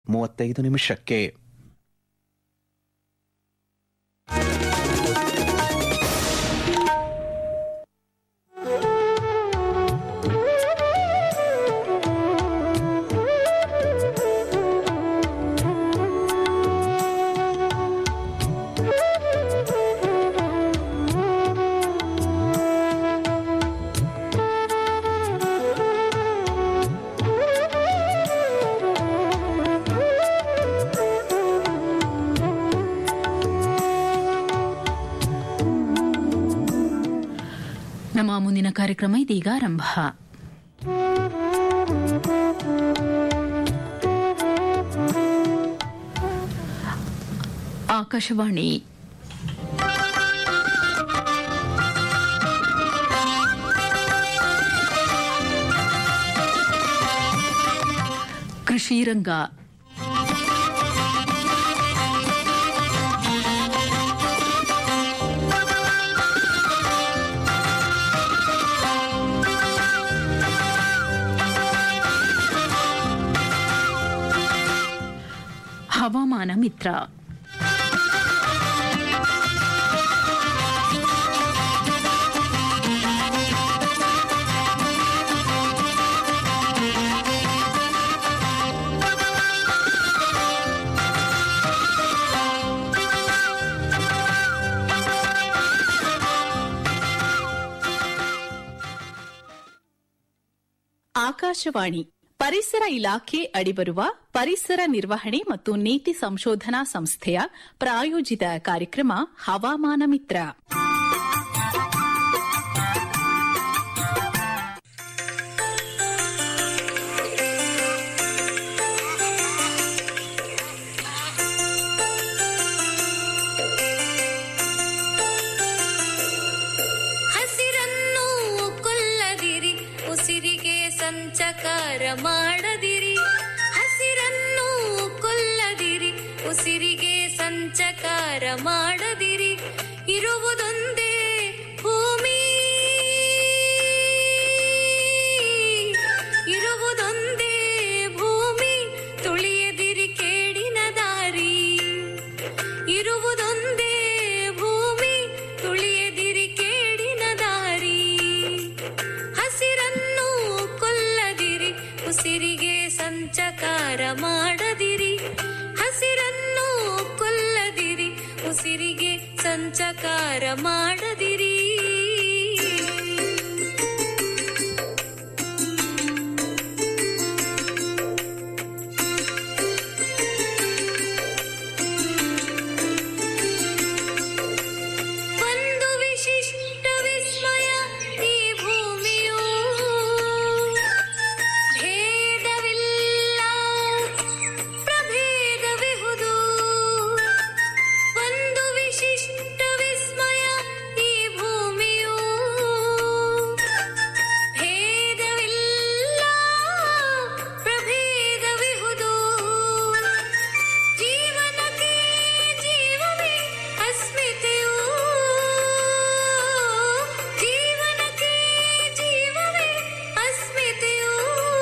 ಮೂವತ್ತೈದು ನಿಮಿಷಕ್ಕೆ ನಮ್ಮ ಮುಂದಿನ ಕಾರ್ಯಕ್ರಮ ಇದೀಗ ಆರಂಭ ಆಕಾಶವಾಣಿ ಕೃಷಿ ರಂಗ ಹವಾಮಾನ ಮಿತ್ರ ಆಕಾಶವಾಣಿ ಪರಿಸರ ಇಲಾಖೆ ಅಡಿಬರುವ ಪರಿಸರ ನಿರ್ವಹಣೆ ಮತ್ತು ನೀತಿ ಸಂಶೋಧನಾ ಸಂಸ್ಥೆಯ ಪ್ರಾಯೋಜಿತ ಕಾರ್ಯಕ್ರಮ ಹವಾಮಾನ ಮಿತ್ರ ಹಸಿರನ್ನು ಕೊಲ್ಲದಿರಿ ಉಸಿರಿಗೆ ಸಂಚಕಾರ ಮಾಡದಿರಿ ಹಸಿರನ್ನು ಕೊಲ್ಲದಿರಿ ಉಸಿರಿಗೆ ಸಂಚಕಾರ ಮಾಡದಿರಿ ಇರುವುದೊಂದೇ ಭೂಮಿ ಇರುವುದೊಂದೇ ಭೂಮಿ ತುಳಿಯದಿರಿ ಕೇಡಿನ ದಾರಿ ಇರುವುದೊಂದೇ ಭೂಮಿ ತುಳಿಯದಿರಿ ಕೇಡಿನ ದಾರಿ ಹಸಿರನ್ನು ಕೊಲ್ಲದಿರಿ ಉಸಿರಿಗೆ ಸಂಚಕಾರ ಮಾಡದಿರಿ ಹಸಿರನ್ನು ಕೊಲ್ಲದಿರಿ ಉಸಿರಿಗೆ ಸಂಚಕಾರ ಮಾಡದಿರಿ ಒಂದು ವಿಶಿಷ್ಟ ವಿಸ್ಮಯ ಈ ಭೂಮಿಯು ಭೇದವಿಲ್ಲ ಪ್ರಭೇದವಿಹುದು ಒಂದು ವಿಶಿಷ್ಟ ವಿಸ್ಮಯ ಈ ಭೂಮಿಯು ಭೇದವಿಲ್ಲ ಪ್ರಭೇದವಿಹುದು ಜೀವನಕ್ಕೆ ಜೀವವೇ ಅಸ್ಮಿತೆಯು ಜೀವನಕ್ಕೆ ಜೀವವೇ ಅಸ್ಮಿತೆಯು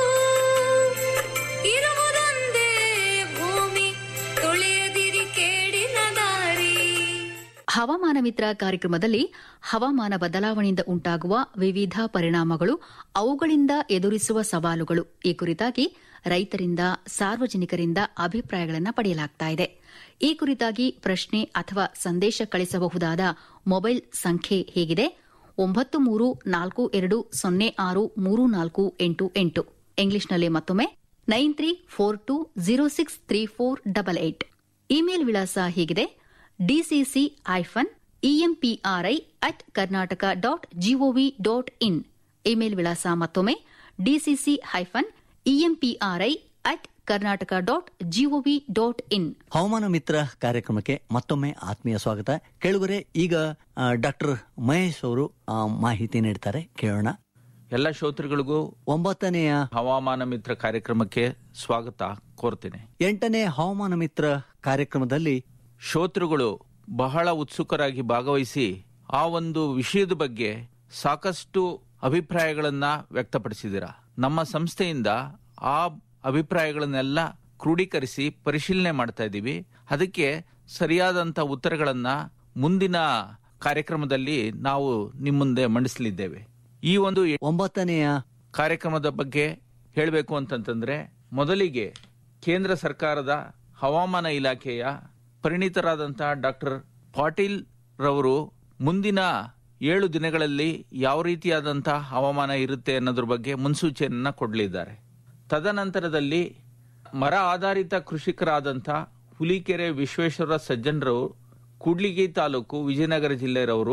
ಇರುವುದೊಂದೇ ಭೂಮಿ ತುಳಿಯದಿರಿ ಕೇಡಿನ ದಾರಿ ಹವಾಮಾನ ಮಿತ್ರ ಕಾರ್ಯಕ್ರಮದಲ್ಲಿ ಹವಾಮಾನ ಬದಲಾವಣೆಯಿಂದ ಉಂಟಾಗುವ ವಿವಿಧ ಪರಿಣಾಮಗಳು ಅವುಗಳಿಂದ ಎದುರಿಸುವ ಸವಾಲುಗಳು ಈ ಕುರಿತಾಗಿ ರೈತರಿಂದ ಸಾರ್ವಜನಿಕರಿಂದ ಅಭಿಪ್ರಾಯಗಳನ್ನು ಪಡೆಯಲಾಗ್ತಾ ಇದೆ ಈ ಕುರಿತಾಗಿ ಪ್ರಶ್ನೆ ಅಥವಾ ಸಂದೇಶ ಕಳಿಸಬಹುದಾದ ಮೊಬೈಲ್ ಸಂಖ್ಯೆ ಹೇಗಿದೆ ಒಂಬತ್ತು ಮೂರು ನಾಲ್ಕು ಎರಡು ಸೊನ್ನೆ ಆರು ಮೂರು ನಾಲ್ಕು ಎಂಟು ಎಂಟು ಇಂಗ್ಲಿಷ್ನಲ್ಲಿ ಮತ್ತೊಮ್ಮೆ nine three four two zero six three four double eight email ವಿಳಾಸ ಹೀಗಿದೆ DCC hyphen EMPRI at Karnataka dot GOV dot in email ವಿಳಾಸ ಮತ್ತೊಮ್ಮೆ DCC hyphen EMPRI at Karnataka dot GOV dot in ಹವಾಮಾನ ಮಿತ್ರ ಕಾರ್ಯಕ್ರಮಕ್ಕೆ ಮತ್ತೊಮ್ಮೆ ಆತ್ಮೀಯ ಸ್ವಾಗತ ಕೇಳುಗರೆ ಈಗ ಡಾಕ್ಟರ್ ಮಹೇಶ್ ಅವರು ಆ, ಮಾಹಿತಿ ನೀಡ್ತಾರೆ ಕೇಳೋಣ ಎಲ್ಲ ಶ್ರೋತೃಗಳಿಗೂ ಒಂಬತ್ತನೆಯ ಹವಾಮಾನ ಮಿತ್ರ ಕಾರ್ಯಕ್ರಮಕ್ಕೆ ಸ್ವಾಗತ ಕೋರ್ತೇನೆ ಎಂಟನೇ ಹವಾಮಾನ ಮಿತ್ರ ಕಾರ್ಯಕ್ರಮದಲ್ಲಿ ಶ್ರೋತೃಗಳು ಬಹಳ ಉತ್ಸುಕರಾಗಿ ಭಾಗವಹಿಸಿ ಆ ಒಂದು ವಿಷಯದ ಬಗ್ಗೆ ಸಾಕಷ್ಟು ಅಭಿಪ್ರಾಯಗಳನ್ನ ವ್ಯಕ್ತಪಡಿಸಿದ್ದೀರಾ ನಮ್ಮ ಸಂಸ್ಥೆಯಿಂದ ಆ ಅಭಿಪ್ರಾಯಗಳನ್ನೆಲ್ಲ ಕ್ರೋಢೀಕರಿಸಿ ಪರಿಶೀಲನೆ ಮಾಡ್ತಾ ಇದ್ದೀವಿ ಅದಕ್ಕೆ ಸರಿಯಾದಂತ ಉತ್ತರಗಳನ್ನ ಮುಂದಿನ ಕಾರ್ಯಕ್ರಮದಲ್ಲಿ ನಾವು ನಿಮ್ಮ ಮುಂದೆ ಮಂಡಿಸಲಿದ್ದೇವೆ ಈ ಒಂದು ಒಂಬತ್ತನೆಯ ಕಾರ್ಯಕ್ರಮದ ಬಗ್ಗೆ ಹೇಳಬೇಕು ಅಂತಂತಂದ್ರೆ ಮೊದಲಿಗೆ ಕೇಂದ್ರ ಸರ್ಕಾರದ ಹವಾಮಾನ ಇಲಾಖೆಯ ಪರಿಣಿತರಾದಂತಹ ಡಾಕ್ಟರ್ ಪಾಟೀಲ್ ರವರು ಮುಂದಿನ ಏಳು ದಿನಗಳಲ್ಲಿ ಯಾವ ರೀತಿಯಾದಂತಹ ಹವಾಮಾನ ಇರುತ್ತೆ ಅನ್ನೋದ್ರ ಬಗ್ಗೆ ಮುನ್ಸೂಚನೆಯನ್ನ ಕೊಡಲಿದ್ದಾರೆ ತದನಂತರದಲ್ಲಿ ಮರ ಆಧಾರಿತ ಕೃಷಿಕರಾದಂಥ ಹುಲಿಕೆರೆ ವಿಶ್ವೇಶ್ವರ ಸಜ್ಜನರವರು ಕೂಡ್ಲಿಗಿ ತಾಲೂಕು ವಿಜಯನಗರ ಜಿಲ್ಲೆಯವರು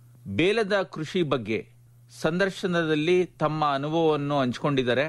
ಬೇಲದ ಕೃಷಿ ಬಗ್ಗೆ ಸಂದರ್ಶನದಲ್ಲಿ ತಮ್ಮ ಅನುಭವವನ್ನು ಹಂಚಿಕೊಂಡಿದ್ದಾರೆ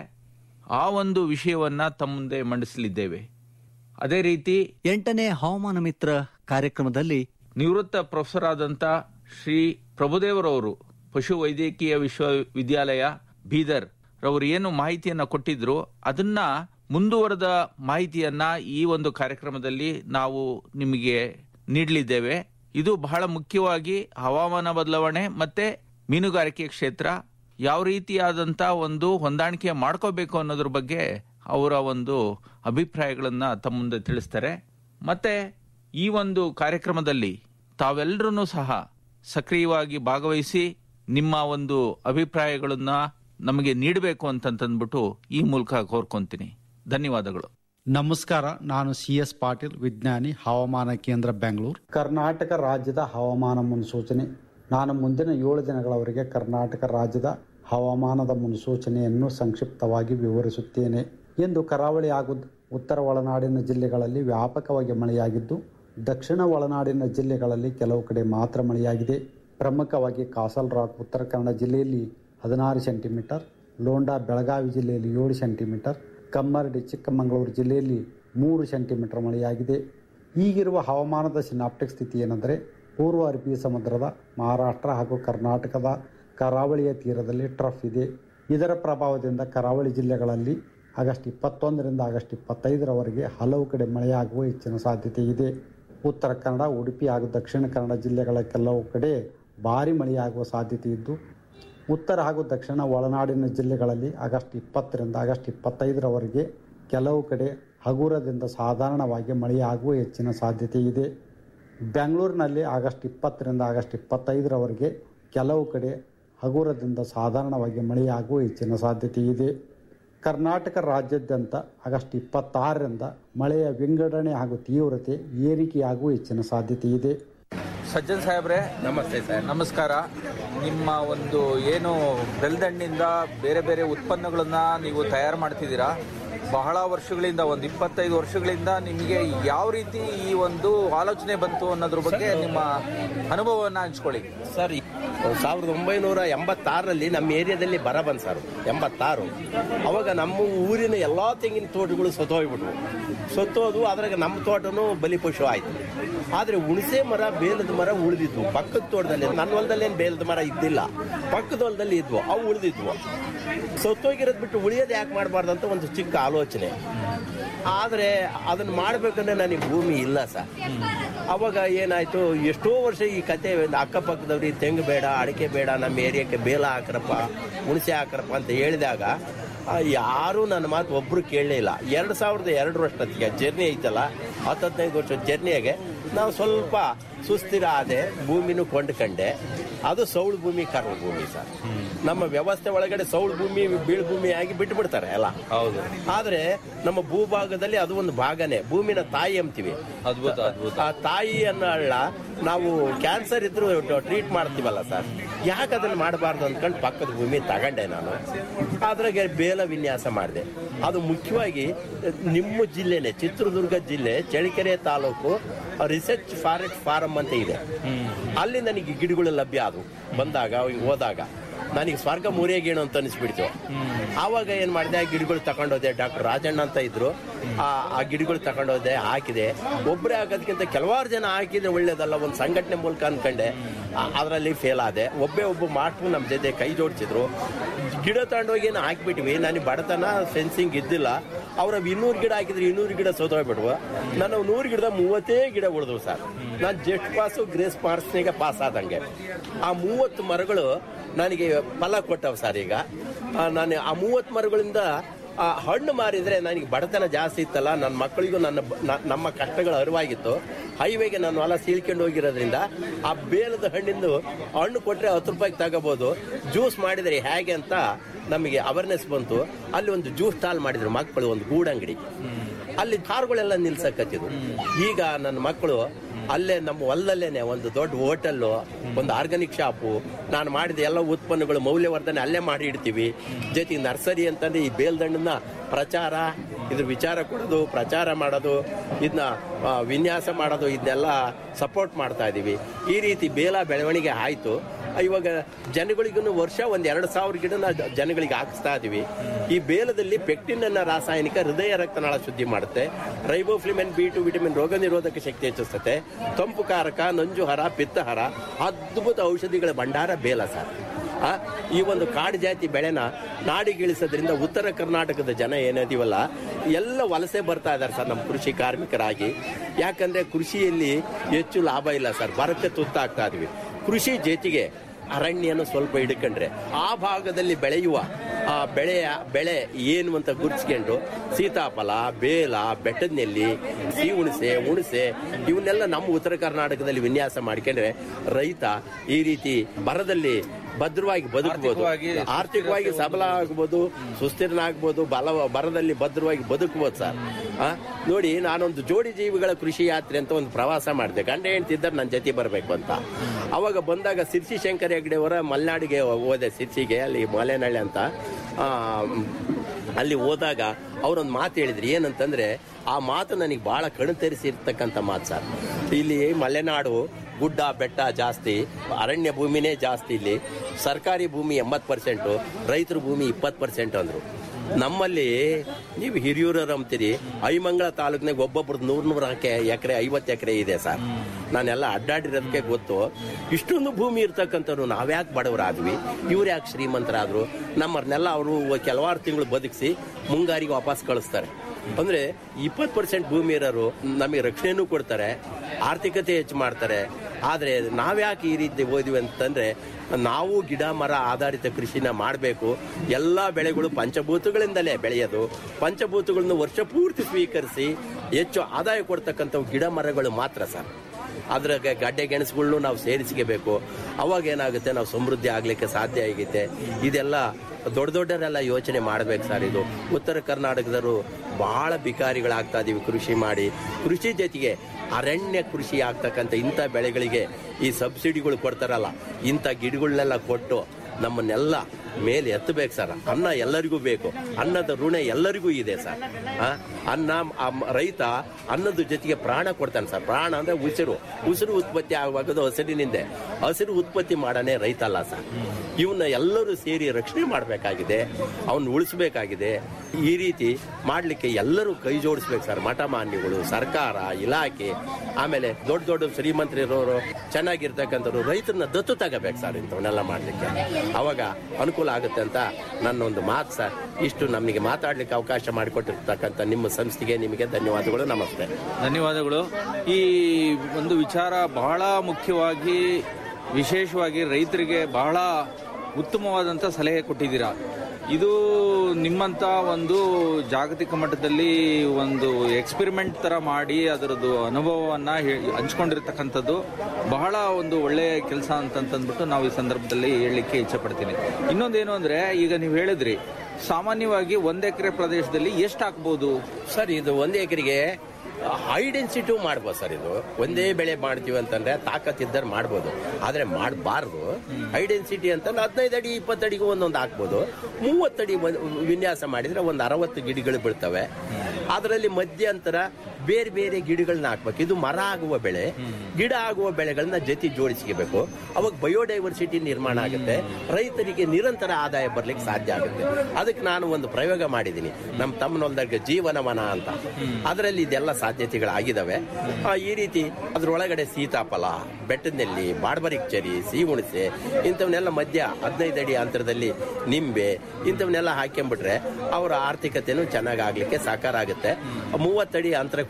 ಆ ಒಂದು ವಿಷಯವನ್ನ ತಮ್ಮ ಮುಂದೆ ಮಂಡಿಸಲಿದ್ದೇವೆ ಅದೇ ರೀತಿ ಎಂಟನೇ ಹವಾಮಾನ ಮಿತ್ರ ಕಾರ್ಯಕ್ರಮದಲ್ಲಿ ನಿವೃತ್ತ ಪ್ರೊಫೆಸರ್ ಆದಂತ ಶ್ರೀ ಪ್ರಭುದೇವರವರು ಪಶು ವೈದ್ಯಕೀಯ ವಿಶ್ವವಿದ್ಯಾಲಯ ಬೀದರ್ ರವರು ಏನು ಮಾಹಿತಿಯನ್ನ ಕೊಟ್ಟಿದ್ರು ಅದನ್ನ ಮುಂದುವರೆದ ಮಾಹಿತಿಯನ್ನ ಈ ಒಂದು ಕಾರ್ಯಕ್ರಮದಲ್ಲಿ ನಾವು ನಿಮಗೆ ನೀಡಲಿದ್ದೇವೆ ಇದು ಬಹಳ ಮುಖ್ಯವಾಗಿ ಹವಾಮಾನ ಬದಲಾವಣೆ ಮತ್ತೆ ಮೀನುಗಾರಿಕೆ ಕ್ಷೇತ್ರ ಯಾವ ರೀತಿಯಾದಂತ ಒಂದು ಹೊಂದಾಣಿಕೆ ಮಾಡ್ಕೋಬೇಕು ಅನ್ನೋದ್ರ ಬಗ್ಗೆ ಅವರ ಒಂದು ಅಭಿಪ್ರಾಯಗಳನ್ನ ತಮ್ಮ ಮುಂದೆ ತಿಳಿಸ್ತಾರೆ ಮತ್ತೆ ಈ ಒಂದು ಕಾರ್ಯಕ್ರಮದಲ್ಲಿ ತಾವೆಲ್ಲರೂ ಸಹ ಸಕ್ರಿಯವಾಗಿ ಭಾಗವಹಿಸಿ ನಿಮ್ಮ ಒಂದು ಅಭಿಪ್ರಾಯಗಳನ್ನ ನಮಗೆ ನೀಡಬೇಕು ಅಂತಂತಂದ್ಬಿಟ್ಟು ಈ ಮೂಲಕ ಕೋರ್ಕೊಂತೀನಿ ಧನ್ಯವಾದಗಳು ನಮಸ್ಕಾರ ನಾನು ಸಿ ಎಸ್ ಪಾಟೀಲ್ ವಿಜ್ಞಾನಿ ಹವಾಮಾನ ಕೇಂದ್ರ ಬೆಂಗಳೂರು ಕರ್ನಾಟಕ ರಾಜ್ಯದ ಹವಾಮಾನ ಮುನ್ಸೂಚನೆ ನಾನು ಮುಂದಿನ ಏಳು ದಿನಗಳವರೆಗೆ ಕರ್ನಾಟಕ ರಾಜ್ಯದ ಹವಾಮಾನದ ಮುನ್ಸೂಚನೆಯನ್ನು ಸಂಕ್ಷಿಪ್ತವಾಗಿ ವಿವರಿಸುತ್ತೇನೆ ಎಂದು ಕರಾವಳಿ ಹಾಗೂ ಉತ್ತರ ಒಳನಾಡಿನ ಜಿಲ್ಲೆಗಳಲ್ಲಿ ವ್ಯಾಪಕವಾಗಿ ಮಳೆಯಾಗಿದ್ದು ದಕ್ಷಿಣ ಒಳನಾಡಿನ ಜಿಲ್ಲೆಗಳಲ್ಲಿ ಕೆಲವು ಕಡೆ ಮಾತ್ರ ಮಳೆಯಾಗಿದೆ ಪ್ರಮುಖವಾಗಿ ಕಾಸಲ್ ರಾಕ್ ಉತ್ತರ ಕನ್ನಡ ಜಿಲ್ಲೆಯಲ್ಲಿ ಹದಿನಾರು ಸೆಂಟಿಮೀಟರ್ ಲೋಂಡಾ ಬೆಳಗಾವಿ ಜಿಲ್ಲೆಯಲ್ಲಿ ಏಳು ಸೆಂಟಿಮೀಟರ್ ಕಮ್ಮರಡಿ ಚಿಕ್ಕಮಗಳೂರು ಜಿಲ್ಲೆಯಲ್ಲಿ ಮೂರು ಸೆಂಟಿಮೀಟರ್ ಮಳೆಯಾಗಿದೆ ಈಗಿರುವ ಹವಾಮಾನದ ಸಿನಾಪ್ಟಿಕ್ ಸ್ಥಿತಿ ಏನೆಂದರೆ ಪೂರ್ವ ಅರಬ್ಬಿ ಸಮುದ್ರದ ಮಹಾರಾಷ್ಟ್ರ ಹಾಗೂ ಕರ್ನಾಟಕದ ಕರಾವಳಿಯ ತೀರದಲ್ಲಿ ಟ್ರಫ್ ಇದೆ ಇದರ ಪ್ರಭಾವದಿಂದ ಕರಾವಳಿ ಜಿಲ್ಲೆಗಳಲ್ಲಿ ಆಗಸ್ಟ್ ಇಪ್ಪತ್ತೊಂದರಿಂದ ಆಗಸ್ಟ್ ಇಪ್ಪತ್ತೈದರವರೆಗೆ ಹಲವು ಕಡೆ ಮಳೆಯಾಗುವ ಹೆಚ್ಚಿನ ಸಾಧ್ಯತೆ ಇದೆ ಉತ್ತರ ಕನ್ನಡ ಉಡುಪಿ ಹಾಗೂ ದಕ್ಷಿಣ ಕನ್ನಡ ಜಿಲ್ಲೆಗಳ ಕೆಲವು ಕಡೆ ಭಾರಿ ಮಳೆಯಾಗುವ ಸಾಧ್ಯತೆ ಇದ್ದು ಉತ್ತರ ಹಾಗೂ ದಕ್ಷಿಣ ಒಳನಾಡಿನ ಜಿಲ್ಲೆಗಳಲ್ಲಿ ಆಗಸ್ಟ್ ಇಪ್ಪತ್ತರಿಂದ ಆಗಸ್ಟ್ ಇಪ್ಪತ್ತೈದರವರೆಗೆ ಕೆಲವು ಕಡೆ ಹಗುರದಿಂದ ಸಾಧಾರಣವಾಗಿ ಮಳೆಯಾಗುವ ಹೆಚ್ಚಿನ ಸಾಧ್ಯತೆ ಇದೆ ಬೆಂಗಳೂರಿನಲ್ಲಿ ಆಗಸ್ಟ್ ಇಪ್ಪತ್ತರಿಂದ ಆಗಸ್ಟ್ ಇಪ್ಪತ್ತೈದರವರೆಗೆ ಕೆಲವು ಕಡೆ ಹಗುರದಿಂದ ಸಾಧಾರಣವಾಗಿ ಮಳೆಯಾಗುವ ಹೆಚ್ಚಿನ ಸಾಧ್ಯತೆ ಇದೆ ಕರ್ನಾಟಕ ರಾಜ್ಯಾದ್ಯಂತ ಆಗಸ್ಟ್ ಇಪ್ಪತ್ತಾರರಿಂದ ಮಳೆಯ ವಿಂಗಡಣೆ ಹಾಗೂ ತೀವ್ರತೆ ಏರಿಕೆಯಾಗುವ ಹೆಚ್ಚಿನ ಸಾಧ್ಯತೆ ಇದೆ ಸಜ್ಜನ್ ಸಾಹೇಬ್ರೆ ನಮಸ್ತೆ ಸರ್ ನಮಸ್ಕಾರ ನಿಮ್ಮ ಒಂದು ಏನು ಬೆಲ್ದಣ್ಣಿಂದ ಬೇರೆ ಬೇರೆ ಉತ್ಪನ್ನಗಳನ್ನ ನೀವು ತಯಾರು ಮಾಡ್ತಿದ್ದೀರಾ ಬಹಳ ವರ್ಷಗಳಿಂದ ಒಂದು ಇಪ್ಪತ್ತೈದು ವರ್ಷಗಳಿಂದ ನಿಮಗೆ ಯಾವ ರೀತಿ ಈ ಒಂದು ಆಲೋಚನೆ ಬಂತು ಅನ್ನೋದ್ರ ಬಗ್ಗೆ ನಿಮ್ಮ ಅನುಭವವನ್ನ ಹಂಚ್ಕೊಳ್ಳಿ ಸರ್ ಸಾವಿರದ ಒಂಬೈನೂರ ಎಂಬತ್ತಾರರಲ್ಲಿ ನಮ್ಮ ಏರಿಯಾದಲ್ಲಿ ಬರ ಬಂದ್ ಸರ್ ಎಂಬತ್ತಾರು ಅವಾಗ ನಮ್ಮ ಊರಿನ ಎಲ್ಲಾ ತೆಂಗಿನ ತೋಟಗಳು ಸತ್ತೋಗ್ಬಿಟ್ವು ಸತ್ತೋದು ಅದ್ರಾಗ ನಮ್ಮ ತೋಟನೂ ಬಲಿಪಶು ಆಯ್ತು ಆದ್ರೆ ಹುಣಸೆ ಮರ ಬೇಲದ ಮರ ಉಳಿದಿದ್ವು ಪಕ್ಕದ ತೋಟದಲ್ಲಿ ನನ್ನ ಹೊಲದಲ್ಲಿ ಏನು ಬೇಲದ ಮರ ಇದ್ದಿಲ್ಲ ಪಕ್ಕದ ಹೊಲದಲ್ಲಿ ಇದ್ವು ಅವು ಉಳಿದಿದ್ವು ಸತ್ತೋಗಿರೋದ್ ಬಿಟ್ಟು ಉಳಿಯೋದು ಯಾಕೆ ಮಾಡಬಾರ್ದು ಅಂತ ಒಂದು ಚಿಕ್ಕ ಆಲೋಚನೆ ಆದ್ರೆ ಅದನ್ನ ಮಾಡ್ಬೇಕಂದ್ರೆ ನನಗೆ ಭೂಮಿ ಇಲ್ಲ ಸರ್ ಅವಾಗ ಏನಾಯ್ತು ಎಷ್ಟೋ ವರ್ಷ ಈ ಕತೆ ಅಕ್ಕಪಕ್ಕದವ್ರಿಗೆ ತೆಂಗು ಬೇಡ ಅಡಿಕೆ ಬೇಡ ನಮ್ಮ ಏರಿಯಾಕ್ಕೆ ಬೇಲ ಹಾಕ್ರಪ್ಪ ಹುಣಸೆ ಹಾಕ್ರಪ್ಪ ಅಂತ ಹೇಳಿದಾಗ ಆ, ಯಾರೂ ನನ್ನ ಮಾತು ಒಬ್ರು ಕೇಳಲೇ ಇಲ್ಲ ಎರಡು ಸಾವಿರದ ಎರಡರಷ್ಟೊತ್ತಿಗೆ ಜರ್ನಿ ಐತಲ್ಲ ಹತ್ತು ಹದಿನೈದು ವರ್ಷದ ಜರ್ನಿಯಾಗೆ ನಾವು ಸ್ವಲ್ಪ ಸುಸ್ಥಿರ ಆದೆ ಭೂಮಿನೂ ಕೊಂಡ್ಕಂಡೆ ಅದು ಸೌಳು ಭೂಮಿ ಕರ್ಮ ಭೂಮಿ ಸರ್ ನಮ್ಮ ವ್ಯವಸ್ಥೆ ಒಳಗಡೆ ಸೌಳು ಭೂಮಿ ಬೀಳು ಭೂಮಿ ಆಗಿ ಬಿಟ್ಟು ಬಿಡ್ತಾರೆ ಎಲ್ಲ ಹೌದು ಆದ್ರೆ ನಮ್ಮ ಭೂಭಾಗದಲ್ಲಿ ಅದು ಒಂದು ಭಾಗನೇ ಭೂಮಿನ ತಾಯಿ ಅಂತೀವಿ ಅದ್ಭುತ ಅದ್ಭುತ ಆ ತಾಯಿ ಅನ್ನೋ ಹಳ್ಳ ನಾವು ಕ್ಯಾನ್ಸರ್ ಇದ್ರು ಟ್ರೀಟ್ ಮಾಡ್ತೀವಲ್ಲ ಸರ್ ಯಾಕೆ ಅದನ್ನ ಮಾಡಬಾರ್ದು ಅಂದ್ಕೊಂಡು ಪಕ್ಕದ ಭೂಮಿ ತಗೊಂಡೆ ನಾನು ಅದ್ರಾಗೆ ಬೇಲ ವಿನ್ಯಾಸ ಮಾಡಿದೆ ಅದು ಮುಖ್ಯವಾಗಿ ನಿಮ್ಮ ಜಿಲ್ಲೆನೆ ಚಿತ್ರದುರ್ಗ ಜಿಲ್ಲೆ Challakere taluk research forest farm ಅಂತ ಇದೆ ಅಲ್ಲಿ ನನಗೆ ಗಿಡಗಳು ಲಭ್ಯ ಆದವು ಬಂದಾಗ ಹೋದಾಗ ನನಗೆ ಸ್ವರ್ಗ ಮುರಿಯಗೇಣು ಅಂತ ಅನಿಸ್ಬಿಡ್ತು ಆವಾಗ ಏನ್ ಮಾಡಿದೆ ಆ ಗಿಡಗಳು ತಗೊಂಡೋದೆ ಡಾಕ್ಟರ್ ರಾಜಣ್ಣ ಅಂತ ಇದ್ರು ಆ ಆ ಗಿಡಗಳು ತಗೊಂಡೋದೆ ಹಾಕಿದೆ ಒಬ್ಬರೇ ಹಾಕೋದಕ್ಕಿಂತ ಕೆಲವಾರು ಜನ ಹಾಕಿದ್ರೆ ಒಳ್ಳೇದಲ್ಲ ಒಂದು ಸಂಘಟನೆ ಮೂಲಕ ಅನ್ಕೊಂಡೆ ಅದರಲ್ಲಿ ಫೇಲ್ ಆದೆ ಒಬ್ಬೇ ಒಬ್ಬ ಮಾಸ್ಟ್ರು ನಮ್ಮ ಜೊತೆ ಕೈ ಜೋಡಿಸಿದ್ರು ಗಿಡ ತಗೊಂಡೋಗಿ ಏನು ಹಾಕ್ಬಿಟ್ವಿ ನನಗೆ ಬಡತನ ಫೆನ್ಸಿಂಗ್ ಇದ್ದಿಲ್ಲ ಅವ್ರ ಇನ್ನೂರು ಗಿಡ ಹಾಕಿದ್ರೆ ಇನ್ನೂರು ಗಿಡ ಸೋತೋಗ್ಬಿಟ್ವು ನಾನು ನೂರು ಗಿಡದ ಮೂವತ್ತೇ ಗಿಡ ಉಳಿದ್ವು ಸರ್ ನಾನು ಜಸ್ಟ್ ಪಾಸು ಗ್ರೇಸ್ ಮಾರ್ಕ್ಸ್ನಾಗ ಪಾಸ್ ಆದಂಗೆ ಆ ಮೂವತ್ತು ಮರಗಳು ನನಗೆ ಫಲ ಕೊಟ್ಟವು ಸರ್ ಈಗ ಆ, ನಾನು ಆ ಮೂವತ್ತು ಮರಗಳಿಂದ ಆ ಹಣ್ಣು ಮಾರಿದ್ರೆ ನನಗೆ ಬಡತನ ಜಾಸ್ತಿ ಇತ್ತಲ್ಲ ನನ್ನ ಮಕ್ಕಳಿಗೂ ನನ್ನ ನ- ನಮ್ಮ ಕಷ್ಟಗಳು ಅರಿವಾಗಿತ್ತು ಹೈವೇಗೆ ನಾನು ಹೊಲ ಸೀಳ್ಕೊಂಡು ಹೋಗಿರೋದ್ರಿಂದ ಆ ಬೇಲದ ಹಣ್ಣಿಂದು ಹಣ್ಣು ಕೊಟ್ರೆ ಹತ್ತು ರೂಪಾಯಿಗೆ ತಗೋಬಹುದು ಜ್ಯೂಸ್ ಮಾಡಿದ್ರೆ ಹೇಗೆ ಅಂತ ನಮಗೆ ಅವೇರ್ನೆಸ್ ಬಂತು ಅಲ್ಲಿ ಒಂದು ಜ್ಯೂಸ್ ಸ್ಟಾಲ್ ಮಾಡಿದ್ರು ಮಕ್ಕಳು ಒಂದು ಗೂಡಂಗಡಿ ಅಲ್ಲಿ ಕಾರುಗಳೆಲ್ಲ ನಿಲ್ಸಕತ್ತಿದ್ವು ಈಗ ನನ್ನ ಮಕ್ಕಳು ಅಲ್ಲೇ ನಮ್ಮ ಹೊಲದಲ್ಲೇನೆ ಒಂದು ದೊಡ್ಡ ಹೋಟೆಲ್ಲು ಒಂದು ಆರ್ಗಾನಿಕ್ ಶಾಪು ನಾನು ಮಾಡಿದ ಎಲ್ಲ ಉತ್ಪನ್ನಗಳು ಮೌಲ್ಯವರ್ಧನೆ ಅಲ್ಲೇ ಮಾಡಿ ಇಡ್ತೀವಿ ಜೊತೆಗೆ ನರ್ಸರಿ ಅಂತಂದ್ರೆ ಈ ಬೇಲ್ದಂಡನ್ನ ಪ್ರಚಾರ ಇದ್ರ ವಿಚಾರ ಕೊಡೋದು ಪ್ರಚಾರ ಮಾಡೋದು ಇದನ್ನ ವಿನ್ಯಾಸ ಮಾಡೋದು ಇದನ್ನೆಲ್ಲ ಸಪೋರ್ಟ್ ಮಾಡ್ತಾ ಇದೀವಿ ಈ ರೀತಿ ಬೇಲ ಬೆಳವಣಿಗೆ ಆಯ್ತು ಇವಾಗ ಜನಗಳಿಗೂ ವರ್ಷ ಒಂದ್ ಎರಡು ಸಾವಿರ ಗಿಡನ ಜ- ಜನಗಳಿಗೆ ಹಾಕಿಸ್ತಾ ಇದೀವಿ ಈ ಬೇಲದಲ್ಲಿ ಪೆಕ್ಟಿನ್ ಅನ್ನ ರಾಸಾಯನಿಕ ಹೃದಯ ರಕ್ತನಾಳ ಶುದ್ಧಿ ಮಾಡುತ್ತೆ ರೈಬೋಫ್ಲಿಮೆನ್ ಬಿ ಟು ವಿಟಮಿನ್ ರೋಗ ನಿರೋಧಕ ಶಕ್ತಿ ಹೆಚ್ಚಿಸುತ್ತೆ ತಂಪು ಕಾರಕ ನಂಜುಹರ ಪಿತ್ತಹರ ಅದ್ಭುತ ಔಷಧಿಗಳ ಭಂಡಾರ ಬೇಲ ಸರ್ ಆ, ಈ ಒಂದು ಕಾಡು ಜಾತಿ ಬೆಳೆನ ನಾಡಿಗಿಳಿಸೋದ್ರಿಂದ ಉತ್ತರ ಕರ್ನಾಟಕದ ಜನ ಏನಿದೀವಲ್ಲ ಎಲ್ಲ ವಲಸೆ ಬರ್ತಾ ಇದ್ದಾರೆ ಸರ್ ನಮ್ಮ ಕೃಷಿ ಕಾರ್ಮಿಕರಾಗಿ ಯಾಕಂದ್ರೆ ಕೃಷಿಯಲ್ಲಿ ಹೆಚ್ಚು ಲಾಭ ಇಲ್ಲ ಸರ್ ಬರಕ್ಕೆ ತುತ್ತಾಗ್ತಾ ಇದೀವಿ ಕೃಷಿ ಜೊತೆಗೆ ಅರಣ್ಯನ ಸ್ವಲ್ಪ ಹಿಡ್ಕೊಂಡ್ರೆ ಆ ಭಾಗದಲ್ಲಿ ಬೆಳೆಯುವ ಆ ಬೆಳೆಯ ಬೆಳೆ ಏನು ಅಂತ ಗುರುತಿಸ್ಕೊಂಡು ಸೀತಾಫಲ ಬೇಲ ಬೆಟ್ಟದ ನೆಲ್ಲಿ ಸಿಹಿ ಹುಣಸೆ ಹುಣಸೆ ಇವನ್ನೆಲ್ಲ ನಮ್ಮ ಉತ್ತರ ಕರ್ನಾಟಕದಲ್ಲಿ ವಿನ್ಯಾಸ ಮಾಡ್ಕೊಂಡ್ರೆ ರೈತ ಈ ರೀತಿ ಬರದಲ್ಲಿ ಭದ್ರವಾಗಿ ಬದುಕಬಹುದು ಆರ್ಥಿಕವಾಗಿ ಆರ್ಥಿಕವಾಗಿ ಸಬಲ ಆಗ್ಬೋದು ಸುಸ್ಥಿರನಾಗ್ಬೋದು ಬಲ ಬರದಲ್ಲಿ ಭದ್ರವಾಗಿ ಬದುಕಬಹುದು ಸರ್ ಆ, ನೋಡಿ ನಾನೊಂದು ಜೋಡಿ ಜೀವಿಗಳ ಕೃಷಿ ಯಾತ್ರೆ ಅಂತ ಒಂದು ಪ್ರವಾಸ ಮಾಡಿದೆ ಗಂಡ ಹೆಂಡ್ತಿದ್ದಾರೆ ನನ್ನ ಜೊತೆ ಬರಬೇಕು ಅಂತ ಅವಾಗ ಬಂದಾಗ ಸಿರ್ಸಿ ಶಂಕರ ಹೆಗ್ಡೆ ಅವರ ಮಲೆನಾಡಿಗೆ ಹೋದೆ ಸಿರ್ಸಿಗೆ ಅಲ್ಲಿ ಮಲೆನಳ್ಳಿ ಅಂತ ಆ, ಅಲ್ಲಿ ಹೋದಾಗ ಅವರೊಂದು ಮಾತು ಹೇಳಿದ್ರು ಏನಂತಂದ್ರೆ ಆ ಮಾತು ನನಗೆ ಬಹಳ ಕಣ್ತರಿಸಿರ್ತಕ್ಕಂಥ ಮಾತು ಸರ್ ಇಲ್ಲಿ ಮಲೆನಾಡು ಗುಡ್ಡ ಬೆಟ್ಟ ಜಾಸ್ತಿ ಅರಣ್ಯ ಭೂಮಿನೇ ಜಾಸ್ತಿ ಇಲ್ಲಿ ಸರ್ಕಾರಿ ಭೂಮಿ ಎಂಬತ್ತು ಪರ್ಸೆಂಟು ರೈತರ ಭೂಮಿ ಇಪ್ಪತ್ತು ಪರ್ಸೆಂಟ್ ಅಂದ್ರು ನಮ್ಮಲ್ಲಿ ನೀವು ಹಿರಿಯೂರರು ಅಂತೀರಿ ಐಮಂಗಳ ತಾಲೂಕಿನಾಗ ಒಬ್ಬೊಬ್ರದ್ದು ನೂರ್ ನೂರ ಎಕರೆ ಐವತ್ತು ಎಕರೆ ಇದೆ ಸರ್ ನಾನೆಲ್ಲ ಅಡ್ಡಾಡಿರೋದಕ್ಕೆ ಗೊತ್ತು ಇಷ್ಟೊಂದು ಭೂಮಿ ಇರ್ತಕ್ಕಂಥವ್ರು ನಾವ್ಯಾಕೆ ಬಡವರಾದ್ವಿ ಇವ್ರು ಯಾಕೆ ಶ್ರೀಮಂತರಾದ್ರು ನಮ್ಮನ್ನೆಲ್ಲ ಅವರು ಕೆಲವಾರು ತಿಂಗಳು ಬದುಕಿಸಿ ಮುಂಗಾರಿಗೆ ವಾಪಸ್ ಕಳಿಸ್ತಾರೆ ಅಂದ್ರೆ ಇಪ್ಪತ್ತು ಪರ್ಸೆಂಟ್ ಭೂಮಿ ಇರೋರು ನಮಗೆ ರಕ್ಷಣೆನೂ ಕೊಡ್ತಾರೆ ಆರ್ಥಿಕತೆ ಹೆಚ್ಚು ಮಾಡ್ತಾರೆ ಆದ್ರೆ ನಾವ್ಯಾಕೆ ಈ ರೀತಿ ಓದಿವಿ ಅಂತಂದ್ರೆ ನಾವು ಗಿಡ ಮರ ಆಧಾರಿತ ಕೃಷಿನ ಮಾಡಬೇಕು ಎಲ್ಲ ಬೆಳೆಗಳು ಪಂಚಭೂತಗಳಿಂದಲೇ ಬೆಳೆಯೋದು ಪಂಚಭೂತಗಳನ್ನು ವರ್ಷ ಪೂರ್ತಿ ಸ್ವೀಕರಿಸಿ ಹೆಚ್ಚು ಆದಾಯ ಕೊಡ್ತಕ್ಕಂಥವು ಗಿಡ ಮರಗಳು ಮಾತ್ರ ಸರ್ ಅದ್ರ ಗ- ಗಡ್ಡೆ ಗೆಣಸುಗಳನ್ನು ನಾವು ಸೇರಿಸ್ಕೋಬೇಕು ಅವಾಗ ಏನಾಗುತ್ತೆ ನಾವು ಸಮೃದ್ಧಿ ಆಗ್ಲಿಕ್ಕೆ ಸಾಧ್ಯ ಆಗಿದೆ ಇದೆಲ್ಲ ದೊಡ್ಡ ದೊಡ್ಡರೆಲ್ಲ ಯೋಚನೆ ಮಾಡ್ಬೇಕು ಸರ್ ಇದು ಉತ್ತರ ಕರ್ನಾಟಕದವರು ಬಹಳ ಬಿಕಾರಿಗಳಾಗ್ತಾ ಇದೀವಿ ಕೃಷಿ ಮಾಡಿ ಕೃಷಿ ಜೊತೆಗೆ ಅರಣ್ಯ ಕೃಷಿ ಆಗ್ತಕ್ಕಂಥ ಇಂಥ ಬೆಳೆಗಳಿಗೆ ಈ ಸಬ್ಸಿಡಿಗಳು ಕೊಡ್ತಾರಲ್ಲ ಇಂಥ ಗಿಡಗಳನ್ನೆಲ್ಲ ಕೊಟ್ಟು ನಮ್ಮನ್ನೆಲ್ಲ ಮೇಲೆ ಎತ್ತಬೇಕು ಸರ್ ಅನ್ನ ಎಲ್ಲರಿಗೂ ಬೇಕು ಅನ್ನದ ಋಣ ಎಲ್ಲರಿಗೂ ಇದೆ ಸರ್ ಆ, ಅನ್ನ ಆ ಮ- ರೈತ ಅನ್ನದ ಜೊತೆಗೆ ಪ್ರಾಣ ಕೊಡ್ತಾನೆ ಸರ್ ಪ್ರಾಣ ಅಂದ್ರೆ ಉಸಿರು ಉಸಿರು ಉತ್ಪತ್ತಿ ಆಗುವಾಗದು ಹಸಿರಿನಿಂದೆ ಹಸಿರು ಉತ್ಪತ್ತಿ ಮಾಡಾನೆ ರೈತ ಅಲ್ಲ ಸರ್ ಇವನ್ನ ಎಲ್ಲರೂ ಸೇರಿ ರಕ್ಷಣೆ ಮಾಡಬೇಕಾಗಿದೆ ಅವನ್ನ ಉಳಿಸ್ಬೇಕಾಗಿದೆ ಈ ರೀತಿ ಮಾಡ್ಲಿಕ್ಕೆ ಎಲ್ಲರೂ ಕೈ ಜೋಡಿಸ್ಬೇಕು ಸರ್ ಮಠ ಮಾನ್ಯಗಳು ಸರ್ಕಾರ ಇಲಾಖೆ ಆಮೇಲೆ ದೊಡ್ಡ ದೊಡ್ಡ ಶ್ರೀಮಂತರಿರೋರು ಚೆನ್ನಾಗಿರ್ತಕ್ಕಂಥವ್ರು ರೈತರನ್ನ ದತ್ತು ತಗೋಬೇಕು ಸರ್ ಇಂಥವನ್ನೆಲ್ಲ ಮಾಡ್ಲಿಕ್ಕೆ ಅವಾಗ ಅನುಕೂಲ ಆಗುತ್ತೆ ಅಂತ ನನ್ನ ಒಂದು ಮಾತು ಸರ್ ಇಷ್ಟು ನಮಗೆ ಮಾತಾಡ್ಲಿಕ್ಕೆ ಅವಕಾಶ ಮಾಡಿಕೊಟ್ಟಿರ್ತಕ್ಕಂಥ ನಿಮ್ಮ ಸಂಸ್ಥೆಗೆ ನಿಮಗೆ ಧನ್ಯವಾದಗಳು ನಮಸ್ತೆ ಧನ್ಯವಾದಗಳು ಈ ಒಂದು ವಿಚಾರ ಬಹಳ ಮುಖ್ಯವಾಗಿ ವಿಶೇಷವಾಗಿ ರೈತರಿಗೆ ಬಹಳ ಉತ್ತಮವಾದಂಥ ಸಲಹೆ ಕೊಟ್ಟಿದ್ದೀರಾ ಇದು ನಿಮ್ಮಂತ ಒಂದು ಜಾಗತಿಕ ಮಟ್ಟದಲ್ಲಿ ಒಂದು ಎಕ್ಸ್ಪೆರಿಮೆಂಟ್ ತರ ಮಾಡಿ ಅದರದ್ದು ಅನುಭವವನ್ನ ಹೇ- ಹಂಚ್ಕೊಂಡಿರ್ತಕ್ಕಂಥದ್ದು ಬಹಳ ಒಂದು ಒಳ್ಳೆಯ ಕೆಲಸ ಅಂತಂತಂದ್ಬಿಟ್ಟು ನಾವು ಈ ಸಂದರ್ಭದಲ್ಲಿ ಹೇಳಲಿಕ್ಕೆ ಇಚ್ಛೆ ಪಡ್ತೀನಿ ಇನ್ನೊಂದೇನು ಅಂದ್ರೆ ಈಗ ನೀವು ಹೇಳಿದ್ರಿ ಸಾಮಾನ್ಯವಾಗಿ ಒಂದ್ ಎಕರೆ ಪ್ರದೇಶದಲ್ಲಿ ಎಷ್ಟು ಹಾಕ್ಬೋದು ಸರ್ ಇದು ಒಂದು ಎಕರೆಗೆ ಹೈ ಡೆನ್ಸಿಟಿ ಮಾಡ್ಬೋದು ಸರ್ ಇದು ಒಂದೇ ಬೆಳೆ ಮಾಡ್ತೀವಿ ಅಂತಂದ್ರೆ ತಾಕತ್ತಿದ್ದರೆ ಮಾಡ್ಬೋದು ಆದ್ರೆ ಮಾಡಬಾರ್ದು ಹೈ ಡೆನ್ಸಿಟಿ ಅಂತಂದ್ರೆ ಹದಿನೈದು ಅಡಿ ಇಪ್ಪತ್ತು ಅಡಿಗೂ ಒಂದೊಂದು ಹಾಕ್ಬೋದು ಮೂವತ್ತಡಿ ಒಂದ್- ವಿನ್ಯಾಸ ಮಾಡಿದ್ರೆ ಒಂದು ಅರವತ್ತು ಗಿಡಗಳು ಬೀಳ್ತವೆ ಅದರಲ್ಲಿ ಮಧ್ಯಂತರ ಬೇರೆ ಬೇರೆ ಗಿಡಗಳನ್ನ ಹಾಕ್ಬೇಕು ಇದು ಮರ ಆಗುವ ಬೆಳೆ ಗಿಡ ಆಗುವ ಬೆಳೆಗಳನ್ನ ಜೊತೆ ಜೋಡಿಸ್ಕೋಬೇಕು ಅವಾಗ ಬಯೋಡೈವರ್ಸಿಟಿ ನಿರ್ಮಾಣ ಆಗುತ್ತೆ ರೈತರಿಗೆ ನಿರಂತರ ಆದಾಯ ಬರ್ಲಿಕ್ಕೆ ಸಾಧ್ಯ ಆಗುತ್ತೆ ಅದಕ್ಕೆ ನಾನು ಒಂದು ಪ್ರಯೋಗ ಮಾಡಿದ್ದೀನಿ ನಮ್ಮ ತಮ್ಮನೊಲ್ದಾಗ ಜೀವನವನ ಅಂತ ಅದರಲ್ಲಿ ಇದೆಲ್ಲ ಸಾಧ್ಯತೆಗಳಾಗಿದ್ದಾವೆ ಆ, ಈ ರೀತಿ ಅದ್ರೊಳಗಡೆ ಸೀತಾಫಲ ಬೆಟ್ಟದ ನೆಲ್ಲಿ ಬಾಡ್ಬರಿಕ್ ಚರಿ ಸಿಹಿ ಹುಣಸೆ ಇಂಥವನ್ನೆಲ್ಲ ಮಧ್ಯ ಹದಿನೈದು ಅಡಿ ಅಂತರದಲ್ಲಿ ನಿಂಬೆ ಇಂಥವನ್ನೆಲ್ಲ ಹಾಕ್ಕೊಂಡ್ಬಿಟ್ರೆ ಅವರ ಆರ್ಥಿಕತೆನೂ ಚೆನ್ನಾಗಿ ಆಗ್ಲಿಕ್ಕೆ ಸಾಕಾರ ಆಗುತ್ತೆ ಮೂವತ್ತಡಿ ಅಂತರ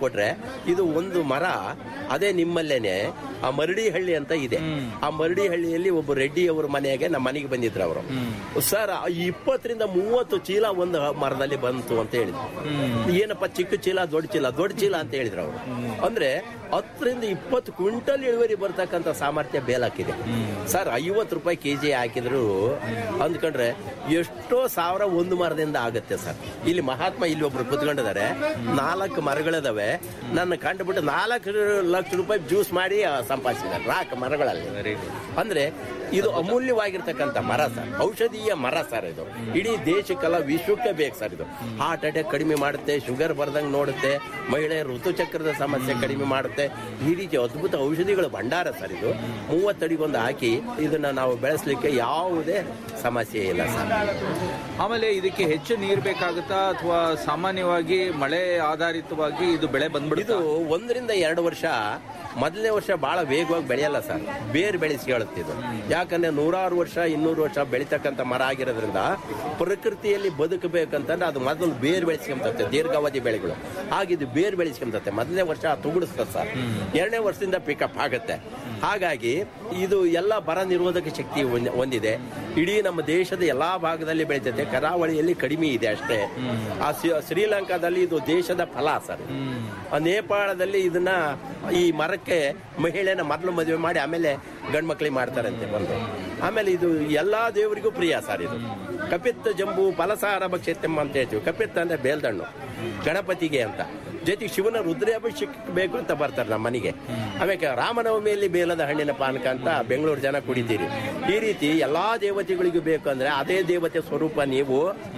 ಕೊಟ್ರೆ ಇದು ಒಂದು ಮರ ಅದೇ ನಿಮ್ಮಲ್ಲೇನೆ ಆ ಮರಡಿ ಹಳ್ಳಿ ಅಂತ ಇದೆ ಆ ಮರಡಿ ಹಳ್ಳಿಯಲ್ಲಿ ಒಬ್ಬ ರೆಡ್ಡಿ ಅವ್ರ ಮನೆಗೆ ನಮ್ಮ ಮನೆಗೆ ಬಂದಿದ್ರು ಅವರು ಸರ್ ಆ ಇಪ್ಪತ್ತರಿಂದ ಮೂವತ್ತು ಚೀಲ ಒಂದು ಮರದಲ್ಲಿ ಬಂತು ಅಂತ ಹೇಳಿದ್ರು ಏನಪ್ಪ ಚಿಕ್ಕ ಚೀಲ ದೊಡ್ಡ ಚೀಲ ದೊಡ್ಡ ಚೀಲ ಅಂತ ಹೇಳಿದ್ರು ಅವರು ಅಂದ್ರೆ ಹತ್ತರಿಂದ ಇಪ್ಪತ್ತು ಕ್ವಿಂಟಲ್ ಇಳುವರಿ ಬರ್ತಕ್ಕಂಥ ಸಾಮರ್ಥ್ಯ ಬೇಲಾಕಿದೆ ಸರ್ ಐವತ್ತು ರೂಪಾಯಿ ಕೆಜಿ ಹಾಕಿದ್ರು ಅಂದ್ಕೊಂಡ್ರೆ ಎಷ್ಟೋ ಸಾವಿರ ಒಂದು ಮರದಿಂದ ಆಗುತ್ತೆ ಸರ್ ಇಲ್ಲಿ ಮಹಾತ್ಮ ಇಲ್ಲಿ ಒಬ್ರು ಕುತ್ಕೊಂಡಿದ್ದಾರೆ ನಾಲ್ಕು ಮರಗಳಿದಾವೆ ನನ್ನ ಕಂಡುಬಿಟ್ಟು ನಾಲ್ಕು ಲಕ್ಷ ರೂಪಾಯಿ ಜ್ಯೂಸ್ ಮಾಡಿ ಆ, ಸಂಪಾದಿಸಿದ್ದಾರೆ ನಾಲ್ಕು ಮರಗಳಲ್ಲಿ ಅಂದ್ರೆ ಇದು ಅಮೂಲ್ಯವಾಗಿರ್ತಕ್ಕಂಥ ಮರ ಸರ್ ಔಷಧೀಯ ಮರ ಸರ್ ಇದು ಇಡೀ ದೇಶಕ್ಕೆಲ್ಲ ವಿಶ್ವಕ್ಕೆ ಬೇಕು ಸರ್ ಇದು ಹಾರ್ಟ್ ಅಟ್ಯಾಕ್ ಕಡಿಮೆ ಮಾಡುತ್ತೆ ಶುಗರ್ ಬರ್ದಂಗೆ ನೋಡುತ್ತೆ ಮಹಿಳೆಯರ ಋತುಚಕ್ರದ ಸಮಸ್ಯೆ ಕಡಿಮೆ ಮಾಡುತ್ತೆ ಈ ರೀತಿ ಅದ್ಭುತ ಔಷಧಿಗಳ ಭಂಡಾರ ಸರ್ ಇದು ಮೂವತ್ತಡಿಗೊಂದು ಹಾಕಿ ಇದನ್ನ ನಾವು ಬೆಳೆಸಲಿಕ್ಕೆ ಯಾವುದೇ ಸಮಸ್ಯೆ ಇಲ್ಲ ಸರ್ ಆಮೇಲೆ ಇದಕ್ಕೆ ಹೆಚ್ಚು ನೀರು ಬೇಕಾಗುತ್ತಾ ಅಥವಾ ಸಾಮಾನ್ಯವಾಗಿ ಮಳೆ ಆಧಾರಿತವಾಗಿ ಇದು ಬೆಳೆ ಇದು ಬಂದ್ಬಿಡುತ್ತೆ ಒಂದರಿಂದ ಎರಡು ವರ್ಷ ಮೊದಲನೇ ವರ್ಷ ಬಹಳ ವೇಗವಾಗಿ ಬೆಳೆಯಲ್ಲ ಸರ್ ಬೇರ್ ಬೆಳೆಸಿ ಹೇಳುತ್ತೆ ಇದು ಯಾಕಂದ್ರೆ ನೂರಾರು ವರ್ಷ ಇನ್ನೂರು ವರ್ಷ ಬೆಳಿತಕ್ಕಂಥ ಮರ ಆಗಿರೋದ್ರಿಂದ ಪ್ರಕೃತಿಯಲ್ಲಿ ಬದುಕಬೇಕಂತಂದ್ರೆ ಅದು ಮೊದಲು ಬೇರ್ ಬೆಳೆಸ್ಕೊಂತತೆ ದೀರ್ಘಾವಧಿ ಬೆಳೆಗಳು ಹಾಗಿದು ಬೇರ್ ಬೆಳೆಸ್ಕೊಂತತೆ ಮೊದಲನೇ ವರ್ಷ ತುಗುಡಿಸ್ತದೆ ಸರ್ ಎರಡನೇ ವರ್ಷದಿಂದ ಪಿಕಪ್ ಆಗುತ್ತೆ ಹಾಗಾಗಿ ಇದು ಎಲ್ಲ ಬರ ನಿರೋಧಕ ಶಕ್ತಿ ಹೊಂದ್- ಹೊಂದಿದೆ ಇಡೀ ನಮ್ಮ ದೇಶದ ಎಲ್ಲಾ ಭಾಗದಲ್ಲಿ ಬೆಳೀತದೆ ಕರಾವಳಿಯಲ್ಲಿ ಕಡಿಮೆ ಇದೆ ಅಷ್ಟೇ ಆ ಶ್ರೀ- ಶ್ರೀಲಂಕಾದಲ್ಲಿ ಇದು ದೇಶದ ಫಲ ಸರ್ ಆ ನೇಪಾಳದಲ್ಲಿ ಇದನ್ನ ಈ ಮರಕ್ಕೆ ಮಹಿಳೆನ ಮೊದಲು ಮದುವೆ ಮಾಡಿ ಆಮೇಲೆ ಗಂಡು ಮಕ್ಕಳಿಗೆ ಮಾಡ್ತಾರಂತೆ ಬಂದು ಆಮೇಲೆ ಇದು ಎಲ್ಲಾ ದೇವರಿಗೂ ಪ್ರಿಯ ಸರ್ ಇದು ಕಪಿತ್ತ ಜಂಬು ಫಲಸಾರ ಭಕ್ಷತೆಮ್ಮ ಅಂತ ಹೇಳ್ತೀವಿ ಕಪಿತ್ತ ಅಂದ್ರೆ ಬೇಲ್ದಣ್ಣು ಗಣಪತಿಗೆ ಅಂತ ಜೊತೆಗೆ ಶಿವನ ರುದ್ರಾಭಿಷೇಕ ಬೇಕು ಅಂತ ಬರ್ತಾರೆ ನಮ್ಮ ಮನೆಗೆ ಆಮೇಲೆ ರಾಮನವಮಿಯಲ್ಲಿ ಬೇಲದ ಹಣ್ಣಿನ ಪಾನಕ ಅಂತ ಬೆಂಗಳೂರು ಜನ ಕುಡಿತೀರಿ ಈ ರೀತಿ ಎಲ್ಲಾ ದೇವತೆಗಳಿಗೂ ಬೇಕು ಅಂದ್ರೆ ಅದೇ ದೇವತೆ ಸ್ವರೂಪ ನೀವು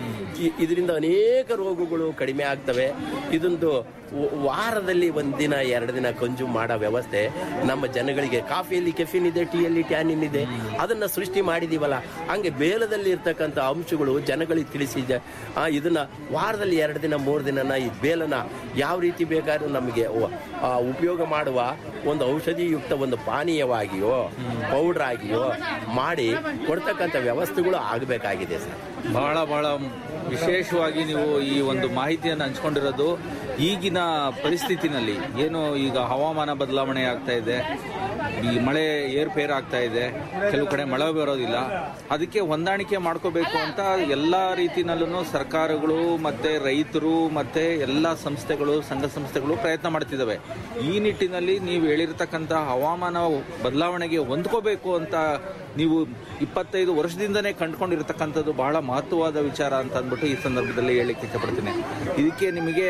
ಇ- ಇದರಿಂದ ಅನೇಕ ರೋಗಗಳು ಕಡಿಮೆ ಆಗ್ತವೆ ಇದೊಂದು ವ- ವಾರದಲ್ಲಿ ಒಂದಿನ ಎರಡು ದಿನ ಕನ್ಸ್ಯೂಮ್ ಮಾಡೋ ವ್ಯವಸ್ಥೆ ನಮ್ಮ ಜನಗಳಿಗೆ ಕಾಫಿಯಲ್ಲಿ ಕೆಫಿನ್ ಇದೆ ಟೀಯಲ್ಲಿ ಟ್ಯಾನಿನ್ ಇದೆ ಅದನ್ನ ಸೃಷ್ಟಿ ಮಾಡಿದೀವಲ್ಲ ಹಂಗೆ ಬೇಲದಲ್ಲಿ ಇರ್ತಕ್ಕಂಥ ಅಂಶಗಳು ಜನಗಳಿಗೆ ತಿಳಿಸಿ ಜ- ಆ, ಇದನ್ನ ವಾರದಲ್ಲಿ ಎರಡು ದಿನ ಮೂರು ದಿನನ ಈ ಬೇಲನ ಯಾವ ರೀತಿ ಬೇಕಾದ್ರೂ ನಮಗೆ ವ- ಆ, ಉಪಯೋಗ ಮಾಡುವ ಒಂದು ಔಷಧಿಯುಕ್ತ ಒಂದು ಪಾನೀಯವಾಗಿಯೋ ಪೌಡರ್ ಆಗಿಯೋ ಮಾಡಿ ಕೊಡ್ತಕ್ಕಂಥ ವ್ಯವಸ್ಥೆಗಳು ಆಗಬೇಕಾಗಿದೆ ಸರ್ ಬಹಳ ಬಹಳ ವಿಶೇಷವಾಗಿ ನೀವು ಈ ಒಂದು ಮಾಹಿತಿಯನ್ನು ಹಂಚ್ಕೊಂಡಿರೋದು ಈಗಿನ ಪರಿಸ್ಥಿತಿನಲ್ಲಿ ಏನು ಈಗ ಹವಾಮಾನ ಬದಲಾವಣೆ ಆಗ್ತಾ ಇದೆ ಈ ಮಳೆ ಏರ್ಪೇರ್ ಆಗ್ತಾ ಇದೆ ಕೆಲವು ಕಡೆ ಮಳೆ ಬರೋದಿಲ್ಲ ಅದಕ್ಕೆ ಹೊಂದಾಣಿಕೆ ಮಾಡ್ಕೋಬೇಕು ಅಂತ ಎಲ್ಲ ರೀತಿನಲ್ಲೂ ಸರ್ಕಾರಗಳು ಮತ್ತೆ ರೈತರು ಮತ್ತೆ ಎಲ್ಲ ಸಂಸ್ಥೆಗಳು ಸಂಘ ಸಂಸ್ಥೆಗಳು ಪ್ರಯತ್ನ ಮಾಡ್ತಿದ್ದಾವೆ ಈ ನಿಟ್ಟಿನಲ್ಲಿ ನೀವು ಹೇಳಿರ್ತಕ್ಕಂಥ ಹವಾಮಾನ ಬದಲಾವಣೆಗೆ ಹೊಂದ್ಕೋಬೇಕು ಅಂತ ನೀವು ಇಪ್ಪತ್ತೈದು ವರ್ಷದಿಂದನೇ ಕಂಡುಕೊಂಡಿರ್ತಕ್ಕಂಥದ್ದು ಬಹಳ ಮಹತ್ವವಾದ ವಿಚಾರ ಅಂತ ಅಂದ್ಬಿಟ್ಟು ಈ ಸಂದರ್ಭದಲ್ಲಿ ಹೇಳಿಕ್ಕೆ ಇಷ್ಟಪಡ್ತೀನಿ ಇದಕ್ಕೆ ನಿಮಗೆ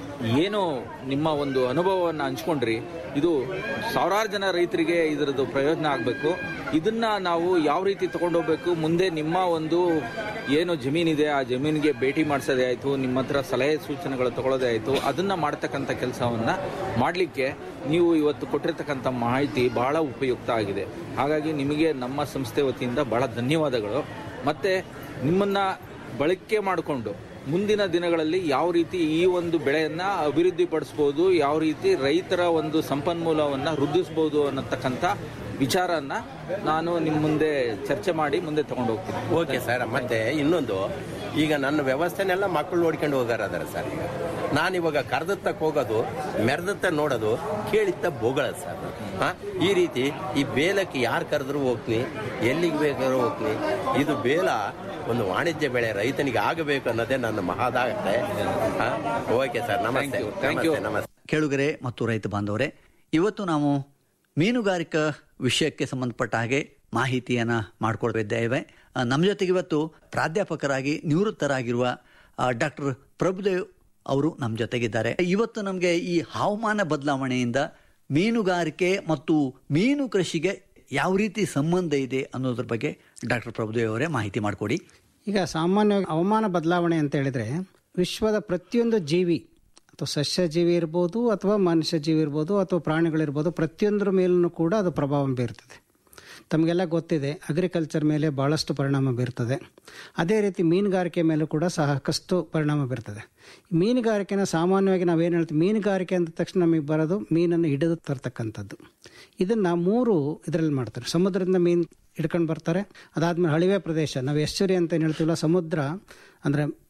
ಏನು ನಿಮ್ಮ ಒಂದು ಅನುಭವವನ್ನು ಹಂಚ್ಕೊಂಡ್ರಿ ಇದು ಸಾವಿರಾರು ಜನ ರೈತರಿಗೆ ಇದರದ್ದು ಪ್ರಯೋಜನ ಆಗಬೇಕು ಇದನ್ನ ನಾವು ಯಾವ ರೀತಿ ತಗೊಂಡೋಗ್ಬೇಕು ಮುಂದೆ ನಿಮ್ಮ ಒಂದು ಏನು ಜಮೀನಿದೆ ಆ ಜಮೀನಿಗೆ ಭೇಟಿ ಮಾಡಿಸೋದೇ ಆಯಿತು ನಿಮ್ಮ ಹತ್ರ ಸಲಹೆ ಸೂಚನೆಗಳು ತಗೊಳ್ಳೋದೇ ಆಯಿತು ಅದನ್ನ ಮಾಡ್ತಕ್ಕಂಥ ಕೆಲಸವನ್ನ ಮಾಡಲಿಕ್ಕೆ ನೀವು ಇವತ್ತು ಕೊಟ್ಟಿರ್ತಕ್ಕಂಥ ಮಾಹಿತಿ ಬಹಳ ಉಪಯುಕ್ತ ಆಗಿದೆ ಹಾಗಾಗಿ ನಿಮಗೆ ನಮ್ಮ ಸಂಸ್ಥೆ ವತಿಯಿಂದ ಬಹಳ ಧನ್ಯವಾದಗಳು ಮತ್ತೆ ನಿಮ್ಮನ್ನ ಬಳಕೆ ಮಾಡಿಕೊಂಡು ಮುಂದಿನ ದಿನಗಳಲ್ಲಿ ಯಾವ ರೀತಿ ಈ ಒಂದು ಬೆಳೆಯನ್ನ ಅಭಿವೃದ್ಧಿಪಡಿಸ್ಬೋದು ಯಾವ ರೀತಿ ರೈತರ ಒಂದು ಸಂಪನ್ಮೂಲವನ್ನ ವೃದ್ಧಿಸ್ಬೋದು ಅನ್ನತಕ್ಕಂಥ ವಿಚಾರನ್ನ ನಾನು ನಿಮ್ಮ ಮುಂದೆ ಚರ್ಚೆ ಮಾಡಿ ಮುಂದೆ ತಗೊಂಡು ಹೋಗ್ತೀನಿ ಓಕೆ ಸರ್ ಮತ್ತೆ ಇನ್ನೊಂದು ಈಗ ನನ್ನ ವ್ಯವಸ್ಥೆನೆಲ್ಲ ಮಕ್ಕಳು ನೋಡ್ಕೊಂಡು ಹೋಗಾರ ಅದಾರ ಸರ್ ಈಗ ನಾನು ಇವಾಗ ಕರೆದತ್ತಕ್ಕೆ ಹೋಗೋದು ಮೆರೆದತ್ತ ನೋಡೋದು ಕೇಳಿತ್ತ ಬೋಗಳದು ಸರ್ ಹಾ ಈ ರೀತಿ ಈ ಬೇಲಕ್ಕೆ ಯಾರು ಕರೆದ್ರು ಹೋಗ್ತೀನಿ ಎಲ್ಲಿಗೆ ಬೇಕಾದ್ರೂ ಹೋಗ್ತೀನಿ ಇದು ಬೇಲ ಒಂದು ವಾಣಿಜ್ಯ ಬೆಳೆ ರೈತನಿಗೆ ಆಗಬೇಕು ಅನ್ನೋದೇ ನನ್ನ ಮಹಾದಾಗತ್ತೆ ಹಾ ಓಕೆ ಸರ್ ನಮಸ್ತೆ Thank you. Thank you. ನಮಸ್ತೆ ನಮಸ್ತೆ ಕೇಳುಗರೆ ಮತ್ತು ರೈತ ಬಾಂಧವರೇ ಇವತ್ತು ನಾವು ಮೀನುಗಾರಿಕಾ ವಿಷಯಕ್ಕೆ ಸಂಬಂಧಪಟ್ಟ ಹಾಗೆ ಮಾಹಿತಿಯನ್ನ ಮಾಡಿಕೊಡ್ತಿದ್ದೇವೆ ಆ, ನಮ್ಮ ಜೊತೆಗೆ ಇವತ್ತು ಪ್ರಾಧ್ಯಾಪಕರಾಗಿ ನಿವೃತ್ತರಾಗಿರುವ ಡಾಕ್ಟರ್ ಪ್ರಭುದೇವ್ ಅವರು ನಮ್ಮ ಜೊತೆಗಿದ್ದಾರೆ ಇವತ್ತು ನಮಗೆ ಈ ಹವಾಮಾನ ಬದಲಾವಣೆಯಿಂದ ಮೀನುಗಾರಿಕೆ ಮತ್ತು ಮೀನು ಕೃಷಿಗೆ ಯಾವ ರೀತಿ ಸಂಬಂಧ ಇದೆ ಅನ್ನೋದ್ರ ಬಗ್ಗೆ ಡಾಕ್ಟರ್ ಪ್ರಭುದೇವ್ ಅವರೇ ಮಾಹಿತಿ ಮಾಡಿಕೊಡಿ ಈಗ ಸಾಮಾನ್ಯವಾಗಿ ಹವಾಮಾನ ಬದಲಾವಣೆ ಅಂತ ಹೇಳಿದ್ರೆ ವಿಶ್ವದ ಪ್ರತಿಯೊಂದು ಜೀವಿ ಅಥವಾ ಸಸ್ಯ ಜೀವಿ ಇರ್ಬೋದು ಅಥವಾ ಮನುಷ್ಯ ಜೀವಿ ಇರ್ಬೋದು ಅಥವಾ ಪ್ರಾಣಿಗಳಿರ್ಬೋದು ಪ್ರತಿಯೊಂದರ ಮೇಲೂ ಕೂಡ ಅದು ಪ್ರಭಾವ ಬೀರ್ತದೆ ತಮಗೆಲ್ಲ ಗೊತ್ತಿದೆ ಅಗ್ರಿಕಲ್ಚರ್ ಮೇಲೆ ಭಾಳಷ್ಟು ಪರಿಣಾಮ ಬೀರ್ತದೆ ಅದೇ ರೀತಿ ಮೀನುಗಾರಿಕೆ ಮೇಲೂ ಕೂಡ ಸಾಕಷ್ಟು ಪರಿಣಾಮ ಬೀರ್ತದೆ ಮೀನುಗಾರಿಕೆನ ಸಾಮಾನ್ಯವಾಗಿ ನಾವೇನು ಹೇಳ್ತೀವಿ ಮೀನುಗಾರಿಕೆ ಅಂದ ತಕ್ಷಣ ನಮಗೆ ಬರೋದು ಮೀನನ್ನು ಹಿಡಿದು ತರ್ತಕ್ಕಂಥದ್ದು ಇದನ್ನು ಮೂರು ಇದರಲ್ಲಿ ಮಾಡ್ತಾರೆ ಸಮುದ್ರದಿಂದ ಮೀನು ಹಿಡ್ಕೊಂಡು ಬರ್ತಾರೆ ಅದಾದ್ಮೇಲೆ ಹಳಿವೆ ಪ್ರದೇಶ ನಾವು ಎಶ್ಚುರಿ ಅಂತ ಏನು ಹೇಳ್ತೀವಲ್ಲ ಸಮುದ್ರ ಅಂದರೆ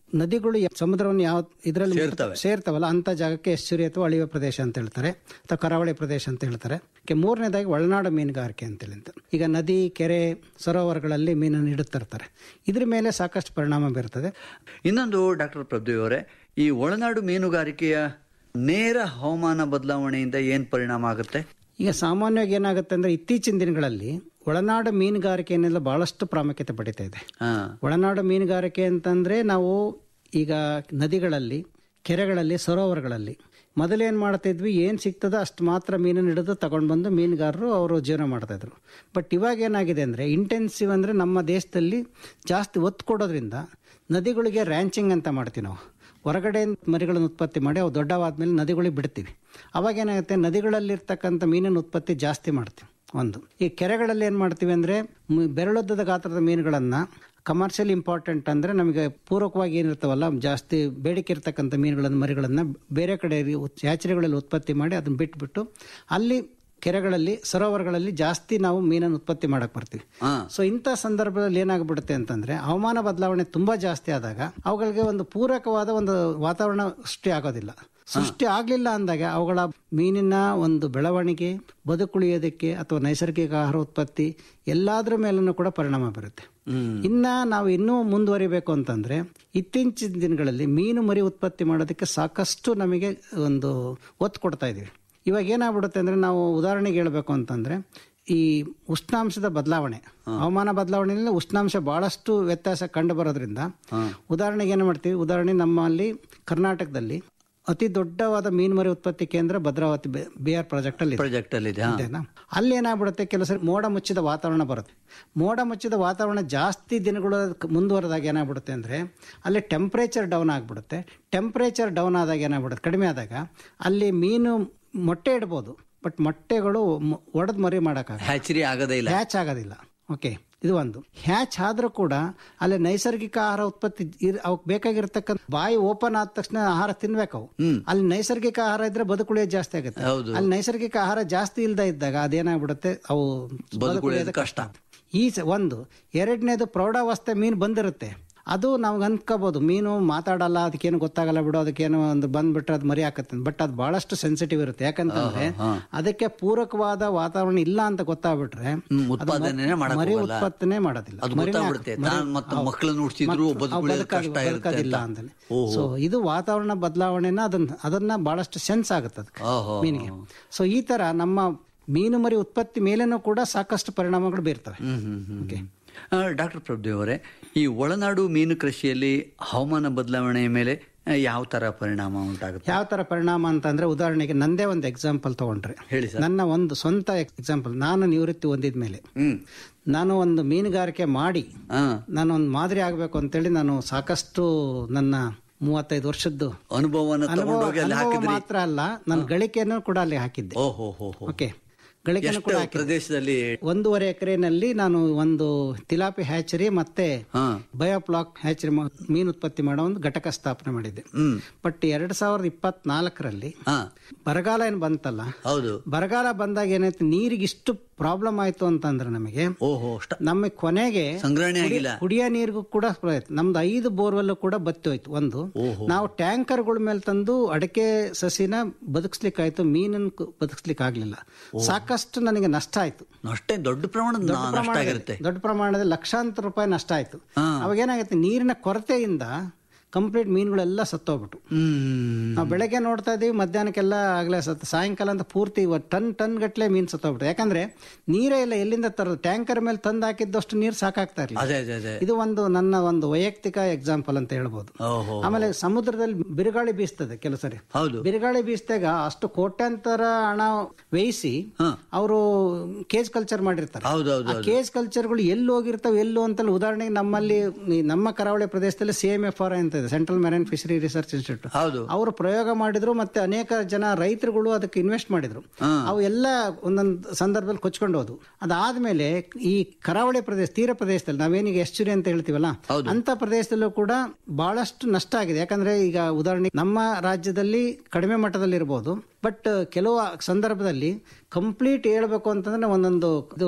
ನದಿಗಳು ಯ- ಸಮುದ್ರವನ್ನು ಯಾವ ಇದರಲ್ಲಿ ಸೇರ್ತವೆ. ಸೇರ್ತಾವಲ್ಲ ಅಂತ ಜಾಗಕ್ಕೆ ಎಸ್ಚುರಿ ಅಥವಾ ಅಳಿವೆ ಪ್ರದೇಶ ಅಂತ ಹೇಳ್ತಾರೆ ಅಥವಾ ಕರಾವಳಿ ಪ್ರದೇಶ ಅಂತ ಹೇಳ್ತಾರೆ ಕೆ ಮೂರನೇದಾಗಿ ಒಳನಾಡು ಮೀನುಗಾರಿಕೆ ಅಂತೇಳಿ ಅಂತ ಈಗ ನದಿ ಕೆರೆ ಸರೋವರಗಳಲ್ಲಿ ಮೀನನ್ನು ಇಡುತ್ತಿರ್ತಾರೆ ಇದ್ರ ಮೇಲೆ ಸಾಕಷ್ಟು ಪರಿಣಾಮ ಬೀರ್ತದೆ ಇನ್ನೊಂದು ಡಾಕ್ಟರ್ ಪ್ರಭ್ದೇವ್ ಅವರೇ ಈ ಒಳನಾಡು ಮೀನುಗಾರಿಕೆಯ ನೇರ ಹವಾಮಾನ ಬದಲಾವಣೆಯಿಂದ ಏನ್ ಪರಿಣಾಮ ಆಗುತ್ತೆ ಈಗ ಸಾಮಾನ್ಯವಾಗಿ ಏನಾಗುತ್ತೆ ಅಂದ್ರೆ ಇತ್ತೀಚಿನ ದಿನಗಳಲ್ಲಿ ಒಳನಾಡು ಮೀನುಗಾರಿಕೆಯನ್ನೆಲ್ಲ ಬಹಳಷ್ಟು ಪ್ರಾಮುಖ್ಯತೆ ಪಡಿತಾ ಇದೆ ಹಾ ಒಳನಾಡು ಮೀನುಗಾರಿಕೆ ಅಂತಂದ್ರೆ ನಾವು ಈಗ ನದಿಗಳಲ್ಲಿ ಕೆರೆಗಳಲ್ಲಿ ಸರೋವರಗಳಲ್ಲಿ ಮೊದಲೇನು ಮಾಡ್ತಿದ್ವಿ ಏನು ಸಿಗ್ತದೋ ಅಷ್ಟು ಮಾತ್ರ ಮೀನನ್ನು ಹಿಡಿದು ತಗೊಂಡು ಬಂದು ಮೀನುಗಾರರು ಅವರು ಜೀವನ ಮಾಡ್ತಾಯಿದ್ರು ಬಟ್ ಇವಾಗ ಏನಾಗಿದೆ ಅಂದರೆ ಇಂಟೆನ್ಸಿವ್ ಅಂದರೆ ನಮ್ಮ ದೇಶದಲ್ಲಿ ಜಾಸ್ತಿ ಒತ್ತು ಕೊಡೋದ್ರಿಂದ ನದಿಗಳಿಗೆ ರ್ಯಾಂಚಿಂಗ್ ಅಂತ ಮಾಡ್ತೀವಿ ನಾವು ಹೊರಗಡೆ ಮರಿಗಳನ್ನು ಉತ್ಪತ್ತಿ ಮಾಡಿ ಅವು ದೊಡ್ಡವಾದ್ಮೇಲೆ ನದಿಗಳಿಗೆ ಬಿಡ್ತೀವಿ ಅವಾಗ ಏನಾಗುತ್ತೆ ನದಿಗಳಲ್ಲಿರ್ತಕ್ಕಂಥ ಮೀನಿನ ಉತ್ಪತ್ತಿ ಜಾಸ್ತಿ ಮಾಡ್ತೀವಿ ಒಂದು ಈ ಕೆರೆಗಳಲ್ಲಿ ಏನು ಮಾಡ್ತೀವಿ ಅಂದರೆ ಬೆರಳುದ್ದದ ಗಾತ್ರದ ಮೀನುಗಳನ್ನು ಕಮರ್ಷಿಯಲ್ ಇಂಪಾರ್ಟೆಂಟ್ ಅಂದರೆ ನಮಗೆ ಪೂರಕವಾಗಿ ಏನಿರ್ತಾವಲ್ಲ ಜಾಸ್ತಿ ಬೇಡಿಕೆ ಇರ್ತಕ್ಕಂಥ ಮೀನುಗಳನ್ನು ಮರಿಗಳನ್ನು ಬೇರೆ ಕಡೆ ಹ್ಯಾಚರಿಗಳಲ್ಲಿ ಉತ್ಪತ್ತಿ ಮಾಡಿ ಅದನ್ನು ಬಿಟ್ಬಿಟ್ಟು ಅಲ್ಲಿ ಕೆರೆಗಳಲ್ಲಿ ಸರೋವರಗಳಲ್ಲಿ ಜಾಸ್ತಿ ನಾವು ಮೀನನ್ನು ಉತ್ಪತ್ತಿ ಮಾಡಕ್ ಬರ್ತೀವಿ ಹಾ ಸೊ ಇಂಥ ಸಂದರ್ಭದಲ್ಲಿ ಏನಾಗ್ಬಿಡುತ್ತೆ ಅಂತಂದ್ರೆ ಹವಾಮಾನ ಬದಲಾವಣೆ ತುಂಬಾ ಜಾಸ್ತಿ ಆದಾಗ ಅವುಗಳಿಗೆ ಒಂದು ಪೂರಕವಾದ ಒಂದು ವಾತಾವರಣ ಸೃಷ್ಟಿ ಆಗೋದಿಲ್ಲ ಸೃಷ್ಟಿ ಆಗ್ಲಿಲ್ಲ ಅಂದಾಗ ಅವುಗಳ ಮೀನಿನ ಒಂದು ಬೆಳವಣಿಗೆ ಬದುಕುಳಿಯೋದಕ್ಕೆ ಅಥವಾ ನೈಸರ್ಗಿಕ ಆಹಾರ ಉತ್ಪತ್ತಿ ಎಲ್ಲಾದ್ರ ಮೇಲೂ ಕೂಡ ಪರಿಣಾಮ ಬೀರುತ್ತೆ ಇನ್ನ ನಾವು ಇನ್ನೂ ಮುಂದುವರಿಬೇಕು ಅಂತಂದ್ರೆ ಇತ್ತೀಚಿನ ದಿನಗಳಲ್ಲಿ ಮೀನು ಮರಿ ಉತ್ಪತ್ತಿ ಮಾಡೋದಕ್ಕೆ ಸಾಕಷ್ಟು ನಮಗೆ ಒಂದು ಒತ್ತು ಕೊಡ್ತಾ ಇದೀವಿ ಇವಾಗ ಏನಾಗ್ಬಿಡುತ್ತೆ ಅಂದ್ರೆ ನಾವು ಉದಾಹರಣೆಗೆ ಹೇಳ್ಬೇಕು ಅಂತಂದ್ರೆ ಈ ಉಷ್ಣಾಂಶದ ಬದಲಾವಣೆ ಹವಾಮಾನ ಬದಲಾವಣೆಯಲ್ಲಿ ಉಷ್ಣಾಂಶ ಬಹಳಷ್ಟು ವ್ಯತ್ಯಾಸ ಕಂಡು ಬರೋದ್ರಿಂದ ಉದಾಹರಣೆಗೆ ಏನು ಮಾಡ್ತೀವಿ ಉದಾಹರಣೆ ನಮ್ಮಲ್ಲಿ ಕರ್ನಾಟಕದಲ್ಲಿ ಅತಿ ದೊಡ್ಡವಾದ ಮೀನುಮರಿ ಉತ್ಪತ್ತಿ ಕೇಂದ್ರ ಭದ್ರಾವತಿ ಬಿ ಆರ್ ಪ್ರಾಜೆಕ್ಟ್ ಅಲ್ಲಿ ಇದೆ. ಪ್ರಾಜೆಕ್ಟ್ ಅಲ್ಲಿ ಇದೆ ಹಾ. ಇದೆನಾ? ಅಲ್ಲಿ ಏನಾಗ್ಬಿಡುತ್ತೆ ಕೆಲವು ಸರಿ ಮೋಡ ಮುಚ್ಚಿದ ವಾತಾವರಣ ಬರುತ್ತೆ ಮೋಡ ಮುಚ್ಚಿದ ವಾತಾವರಣ ಜಾಸ್ತಿ ದಿನಗಳು ಮುಂದುವರೆದಾಗ ಏನಾಗ್ಬಿಡುತ್ತೆ ಅಂದ್ರೆ ಅಲ್ಲಿ ಟೆಂಪ್ರೇಚರ್ ಡೌನ್ ಆಗ್ಬಿಡುತ್ತೆ ಟೆಂಪ್ರೇಚರ್ ಡೌನ್ ಆದಾಗ ಏನಾಗ್ಬಿಡುತ್ತೆ ಕಡಿಮೆ ಆದಾಗ ಅಲ್ಲಿ ಮೀನು ಮೊಟ್ಟೆ ಇಡ್ಬೋದು ಬಟ್ ಮೊಟ್ಟೆಗಳು ಒಡೆದು ಮರಿ ಮಾಡೋಕ್ಕಾಗ ಹ್ಯಾಚರಿ ಆಗದೇ ಇಲ್ಲ ಹ್ಯಾಚ್ ಆಗೋದಿಲ್ಲ ಓಕೆ ಇದು ಒಂದು ಹ್ಯಾಚ್ ಆದ್ರೂ ಕೂಡ ಅಲ್ಲಿ ನೈಸರ್ಗಿಕ ಆಹಾರ ಉತ್ಪತ್ತಿ ಇರ್- ಅವಕ್ ಬೇಕಾಗಿರ್ತಕ್ಕಂಥ ಬಾಯಿ ಓಪನ್ ಆದ ತಕ್ಷಣ ಆಹಾರ ತಿನ್ಬೇಕು ಅವು ಅಲ್ಲಿ ನೈಸರ್ಗಿಕ ಆಹಾರ ಇದ್ರೆ ಬದುಕುಳಿಯೋದು ಜಾಸ್ತಿ ಆಗುತ್ತೆ ಹೌದು. ಅಲ್ಲಿ ನೈಸರ್ಗಿಕ ಆಹಾರ ಜಾಸ್ತಿ ಇಲ್ದ ಇದ್ದಾಗ ಅದೇನಾಗ್ಬಿಡುತ್ತೆ ಅವು ಬದುಕುಳಿಯೋದು ಕಷ್ಟ. ಈ ಸ- ಒಂದು ಎರಡನೇದು ಪ್ರೌಢಾವಸ್ಥೆ ಮೀನು ಬಂದಿರುತ್ತೆ ಅದು ನಾವು ಅನ್ಕೋಬಹುದು ಮೀನು ಮಾತಾಡಲ್ಲ ಅದಕ್ಕೇನು ಗೊತ್ತಾಗಲ್ಲ ಬಿಡು ಅದಕ್ಕೇನು ಒಂದು ಬಂದ್ಬಿಟ್ರೆ ಅದು ಮರಿ ಹಾಕತ್ತೆ ಬಟ್ ಅದು ಬಹಳಷ್ಟು ಸೆನ್ಸಿಟಿವ್ ಇರುತ್ತೆ ಯಾಕಂತಂದ್ರೆ ಅದಕ್ಕೆ ಪೂರಕವಾದ ವಾತಾವರಣ ಇಲ್ಲ ಅಂತ ಗೊತ್ತಾಗ್ಬಿಟ್ರೆ ಹ್ಮ್, ಅದು ಮ- ಉತ್ಪಾದನೆನೇ ಮಾಡಕ್ ಮರಿ ಹೋಗಲ್ಲ. ಉತ್ಪತ್ತನೆ ಮಾಡೋದಿಲ್ಲ ಅದು ಮರಿನೇ ಗೊತ್ತಾಗ್ಬಿಡುತ್ತೆ. ಹಾಕ್- ಮರಿ- ತಾನು ಮತ್ತೆ ಹೌದು. ಮಕ್ಕಳನ್ನ ಹುಡ್ಸಿದ್ರು ಮಕ್ಳು- ಬದುಕುಳಿಯೋದು ಬದುಕಾಗಿ- ಕಷ್ಟ ಇರುತ್ತೆ ಬದುಕೋದಿಲ್ಲ ಅಂತ. ಅಂತಾನೆ ಓಹೋ. ಸೊ ಇದು ವಾತಾವರಣ ಬದಲಾವಣೆನ ಅದನ್ನ ಅದನ್ನ ಬಹಳಷ್ಟು ಸೆನ್ಸ್ ಆಗುತ್ತೆ ಅದಕ್ಕೆ ಓಹೋ. ಮೀನಿಗೆ ಸೊ ಈ ತರ ನಮ್ಮ ಮೀನು ಮರಿ ಉತ್ಪತ್ತಿ ಮೇಲೇನೂ ಕೂಡ ಸಾಕಷ್ಟು ಪರಿಣಾಮಗಳು ಬೀರ್ತವೆ ಓಕೆ ಡಾಕ್ಟರ್ ಪ್ರಭುದೇವ್ ಅವರೇ ಈ ಒಳನಾಡು ಮೀನು ಕೃಷಿಯಲ್ಲಿ ಹವಾಮಾನ ಬದಲಾವಣೆಯ ಮೇಲೆ ಆ, ಯಾವ ತರ ಪರಿಣಾಮ ಉಂಟಾಗುತ್ತೆ ಯಾವ ತರ ಪರಿಣಾಮ ಅಂತಂದ್ರೆ ಉದಾಹರಣೆಗೆ ನಂದೇ ಒಂದು ಎಕ್ಸಾಂಪಲ್ ತಗೊಂಡ್ರೆ ಹೇಳಿ ಸರ್ ನನ್ನ ಒಂದು ಸ್ವಂತ ಎಕ್ಸಾಂಪಲ್ ನಾನು ನಿವೃತ್ತಿ ಹೊಂದಿದ ಮೇಲೆ ಹ್ಮ್ ನಾನು ಒಂದು ಮೀನುಗಾರಿಕೆ ಮಾಡಿ ಹಾ ನಾನು ಒಂದು ಮಾದರಿ ಆಗಬೇಕು ಅಂತೇಳಿ ನಾನು ಸಾಕಷ್ಟು ನನ್ನ ಮೂವತ್ತೈದು ವರ್ಷದ್ದು ಅನುಭವವನ್ನು ಅನುಭವ ತಗೊಂಡೋಗಿ ಅಲ್ಲಿ ಅನುಭವ ಹಾಕಿದ್ರಿ ಮಾತ್ರ ಅಲ್ಲ ನನ್ನ ಗಳಿಕೆಯನ್ನು ಕೂಡ ಅಲ್ಲಿ ಹಾಕಿದ್ದೆ ಓಹೋ ಹೋ ಹೋ ಓಕೆ ಗಳಿಕೆಯನ್ನು ಕೂಡ ಎಷ್ಟು ಹಾಕಿದ್ದೆ ಪ್ರದೇಶದಲ್ಲಿ ಒಂದೂವರೆ ಎಕರೆನಲ್ಲಿ ನಾನು ಒಂದು ತಿಲಾಪಿ ಹ್ಯಾಚರಿ ಮತ್ತೆ ಹಾ ಬಯೋಪ್ಲಾಕ್ ಹ್ಯಾಚರಿ ಮ- ಮೀನು ಉತ್ಪತ್ತಿ ಮಾಡೋ ಒಂದು ಘಟಕ ಸ್ಥಾಪನೆ ಮಾಡಿದ್ದೆ ಹ್ಮ್ ಬಟ್ ಎರಡ್ ಸಾವಿರದ ಇಪ್ಪತ್ನಾಲ್ಕರಲ್ಲಿ ಹಾ ಬರಗಾಲ ಏನು ಬಂತಲ್ಲ ಹೌದು ಬರಗಾಲ ಬಂದಾಗ ಏನಾಯ್ತು ನೀರಿಗೆ ಇಷ್ಟು ಪ್ರಾಬ್ಲಮ್ ಆಯ್ತು ಅಂತಂದ್ರೆ ನಮಗೆ ಓಹೋ ಅಷ್ಟ ನಮ್ಮ ಕೊನೆಗೆ ಸಂಗ್ರಹಣೆ ಆಗಿಲ್ಲ ಕುಡಿಯೋ ನೀರಿಗೂ ಕೂಡ ಪ್ರಯತ್ನ ನಮ್ದು ಐದು ಬೋರ್ವೆಲ್ ಕೂಡ ಬತ್ತಿ ಹೋಯ್ತು ಒಂದು ನಾವು ಟ್ಯಾಂಕರ್ಗಳ ಮೇಲೆ ತಂದು ಅಡಕೆ ಸಸಿನ ಬದುಕಿಸ್ಲಿಕ್ಕಾಯ್ತು ಮೀನನ್ನು ಕು- ಬದುಕಿಸ್ಲಿಕ್ಕೆ ಆಗ್ಲಿಲ್ಲ ಸಾಕಷ್ಟು ನನಗೆ ನಷ್ಟ ಆಯ್ತು ಅಷ್ಟೇ ದೊಡ್ಡ ಪ್ರಮಾಣದ ದೊಡ್ಡ ನಷ್ಟ ಪ್ರಮಾಣದಲ್ಲಿ ಆಗಿರುತ್ತೆ ದೊಡ್ಡ ಪ್ರಮಾಣದಲ್ಲಿ ಲಕ್ಷಾಂತರ ರೂಪಾಯಿ ನಷ್ಟ ಆಯ್ತು ಹಾ. ಅವಾಗ ಏನಾಗುತ್ತೆ ನೀರಿನ ಕೊರತೆಯಿಂದ ಕಂಪ್ಲೀಟ್ ಮೀನುಗಳೆಲ್ಲ ಸತ್ತೋಗ್ಬಿಟ್ಟು ಹ್ಮ್ ನಾವು ಬೆಳಗ್ಗೆ ನೋಡ್ತಾ ಇದೀವಿ ಮಧ್ಯಾಹ್ನಕ್ಕೆಲ್ಲ ಆಗ್ಲೇ ಸತ್ತು ಸಾಯಂಕಾಲ ಅಂತ ಪೂರ್ತಿ ಇವ ಟನ್ ಟನ್ ಗಟ್ಲೆ ಮೀನು ಸತ್ತೋಗ್ಬಿಟ್ಟು ಯಾಕಂದ್ರೆ ನೀರೇ ಇಲ್ಲ ಎಲ್ಲಿಂದ ತರೋದು ಟ್ಯಾಂಕರ್ ಮೇಲೆ ತಂದು ಹಾಕಿದ್ದಷ್ಟು ನೀರು ಸಾಕಾಗ್ತಾ ಇರಲಿಲ್ಲ ಅದೇ ಅದೇ ಅದೇ ಇದು ಒಂದು ನನ್ನ ಒಂದು ವೈಯಕ್ತಿಕ ಎಕ್ಸಾಂಪಲ್ ಅಂತ ಹೇಳ್ಬೋದು ಓಹೋ ಆಮೇಲೆ ಸಮುದ್ರದಲ್ಲಿ ಬಿರುಗಾಳಿ ಬೀಸ್ತದೆ ಕೆಲವು ಸರಿ ಹೌದು ಬಿರುಗಾಳಿ ಬೀಸಿದಾಗ ಅಷ್ಟು ಕೋಟ್ಯಾಂತರ ಹಣ ವ್ಯಯಿಸಿ ಹಾ. ಅವರು ಕೇಜ್ ಕಲ್ಚರ್ ಮಾಡಿರ್ತಾರೆ ಹೌದು ಹೌದು ಆ ಕೇಜ್ ಕಲ್ಚರ್ಗಳು ಎಲ್ಲಿ ಹೋಗಿರ್ತಾವೆ ಎಲ್ಲೋ ಅಂತಲ್ಲ ಉದಾಹರಣೆಗೆ ನಮ್ಮಲ್ಲಿ ಈ ನಮ್ಮ ಕರಾವಳಿ ಪ್ರದೇಶದಲ್ಲಿ ಸಿ ಎಂ ಎಫ್ ಆರ್ ಅಂತ ಇದೆ central marine fishery research institute ಹೌದು ಅವರು ಪ್ರಯೋಗ ಮಾಡಿದ್ರು ಮತ್ತೆ ಅನೇಕ ಜನ ರೈತರುಗಳು ಅದಕ್ಕೆ ಇನ್ವೆಸ್ಟ್ ಮಾಡಿದ್ರು ಹಾ. ಅವು ಎಲ್ಲ ಒಂದೊಂದು ಸಂದರ್ಭದಲ್ಲಿ ಕೊಚ್ಕೊಂಡು ಹೋದ್ವು ಅದಾದ್ಮೇಲೆ ಈ ಕರಾವಳಿ ಪ್ರದೇಶ ತೀರ ಪ್ರದೇಶದಲ್ಲಿ ನಾವೇನೀಗ ಎಸ್ಚುರಿ ಅಂತ ಹೇಳ್ತೀವಲ್ಲ ಹೌದು. ಅಂತ ಪ್ರದೇಶದಲ್ಲೂ ಕೂಡ ಬಹಳಷ್ಟು ನಷ್ಟ ಆಗಿದೆ ಯಾಕಂದ್ರೆ ಈಗ ಉದಾಹರಣೆ ನಮ್ಮ ರಾಜ್ಯದಲ್ಲಿ ಕಡಿಮೆ ಮಟ್ಟದಲ್ಲಿ ಇರಬಹುದು ಬಟ್ ಕೆಲವು ಸಂದರ್ಭದಲ್ಲಿ ಕಂಪ್ಲೀಟ್ ಹೇಳ್ಬೇಕು ಅಂತಂದ್ರೆ ಒಂದೊಂದು ಇದು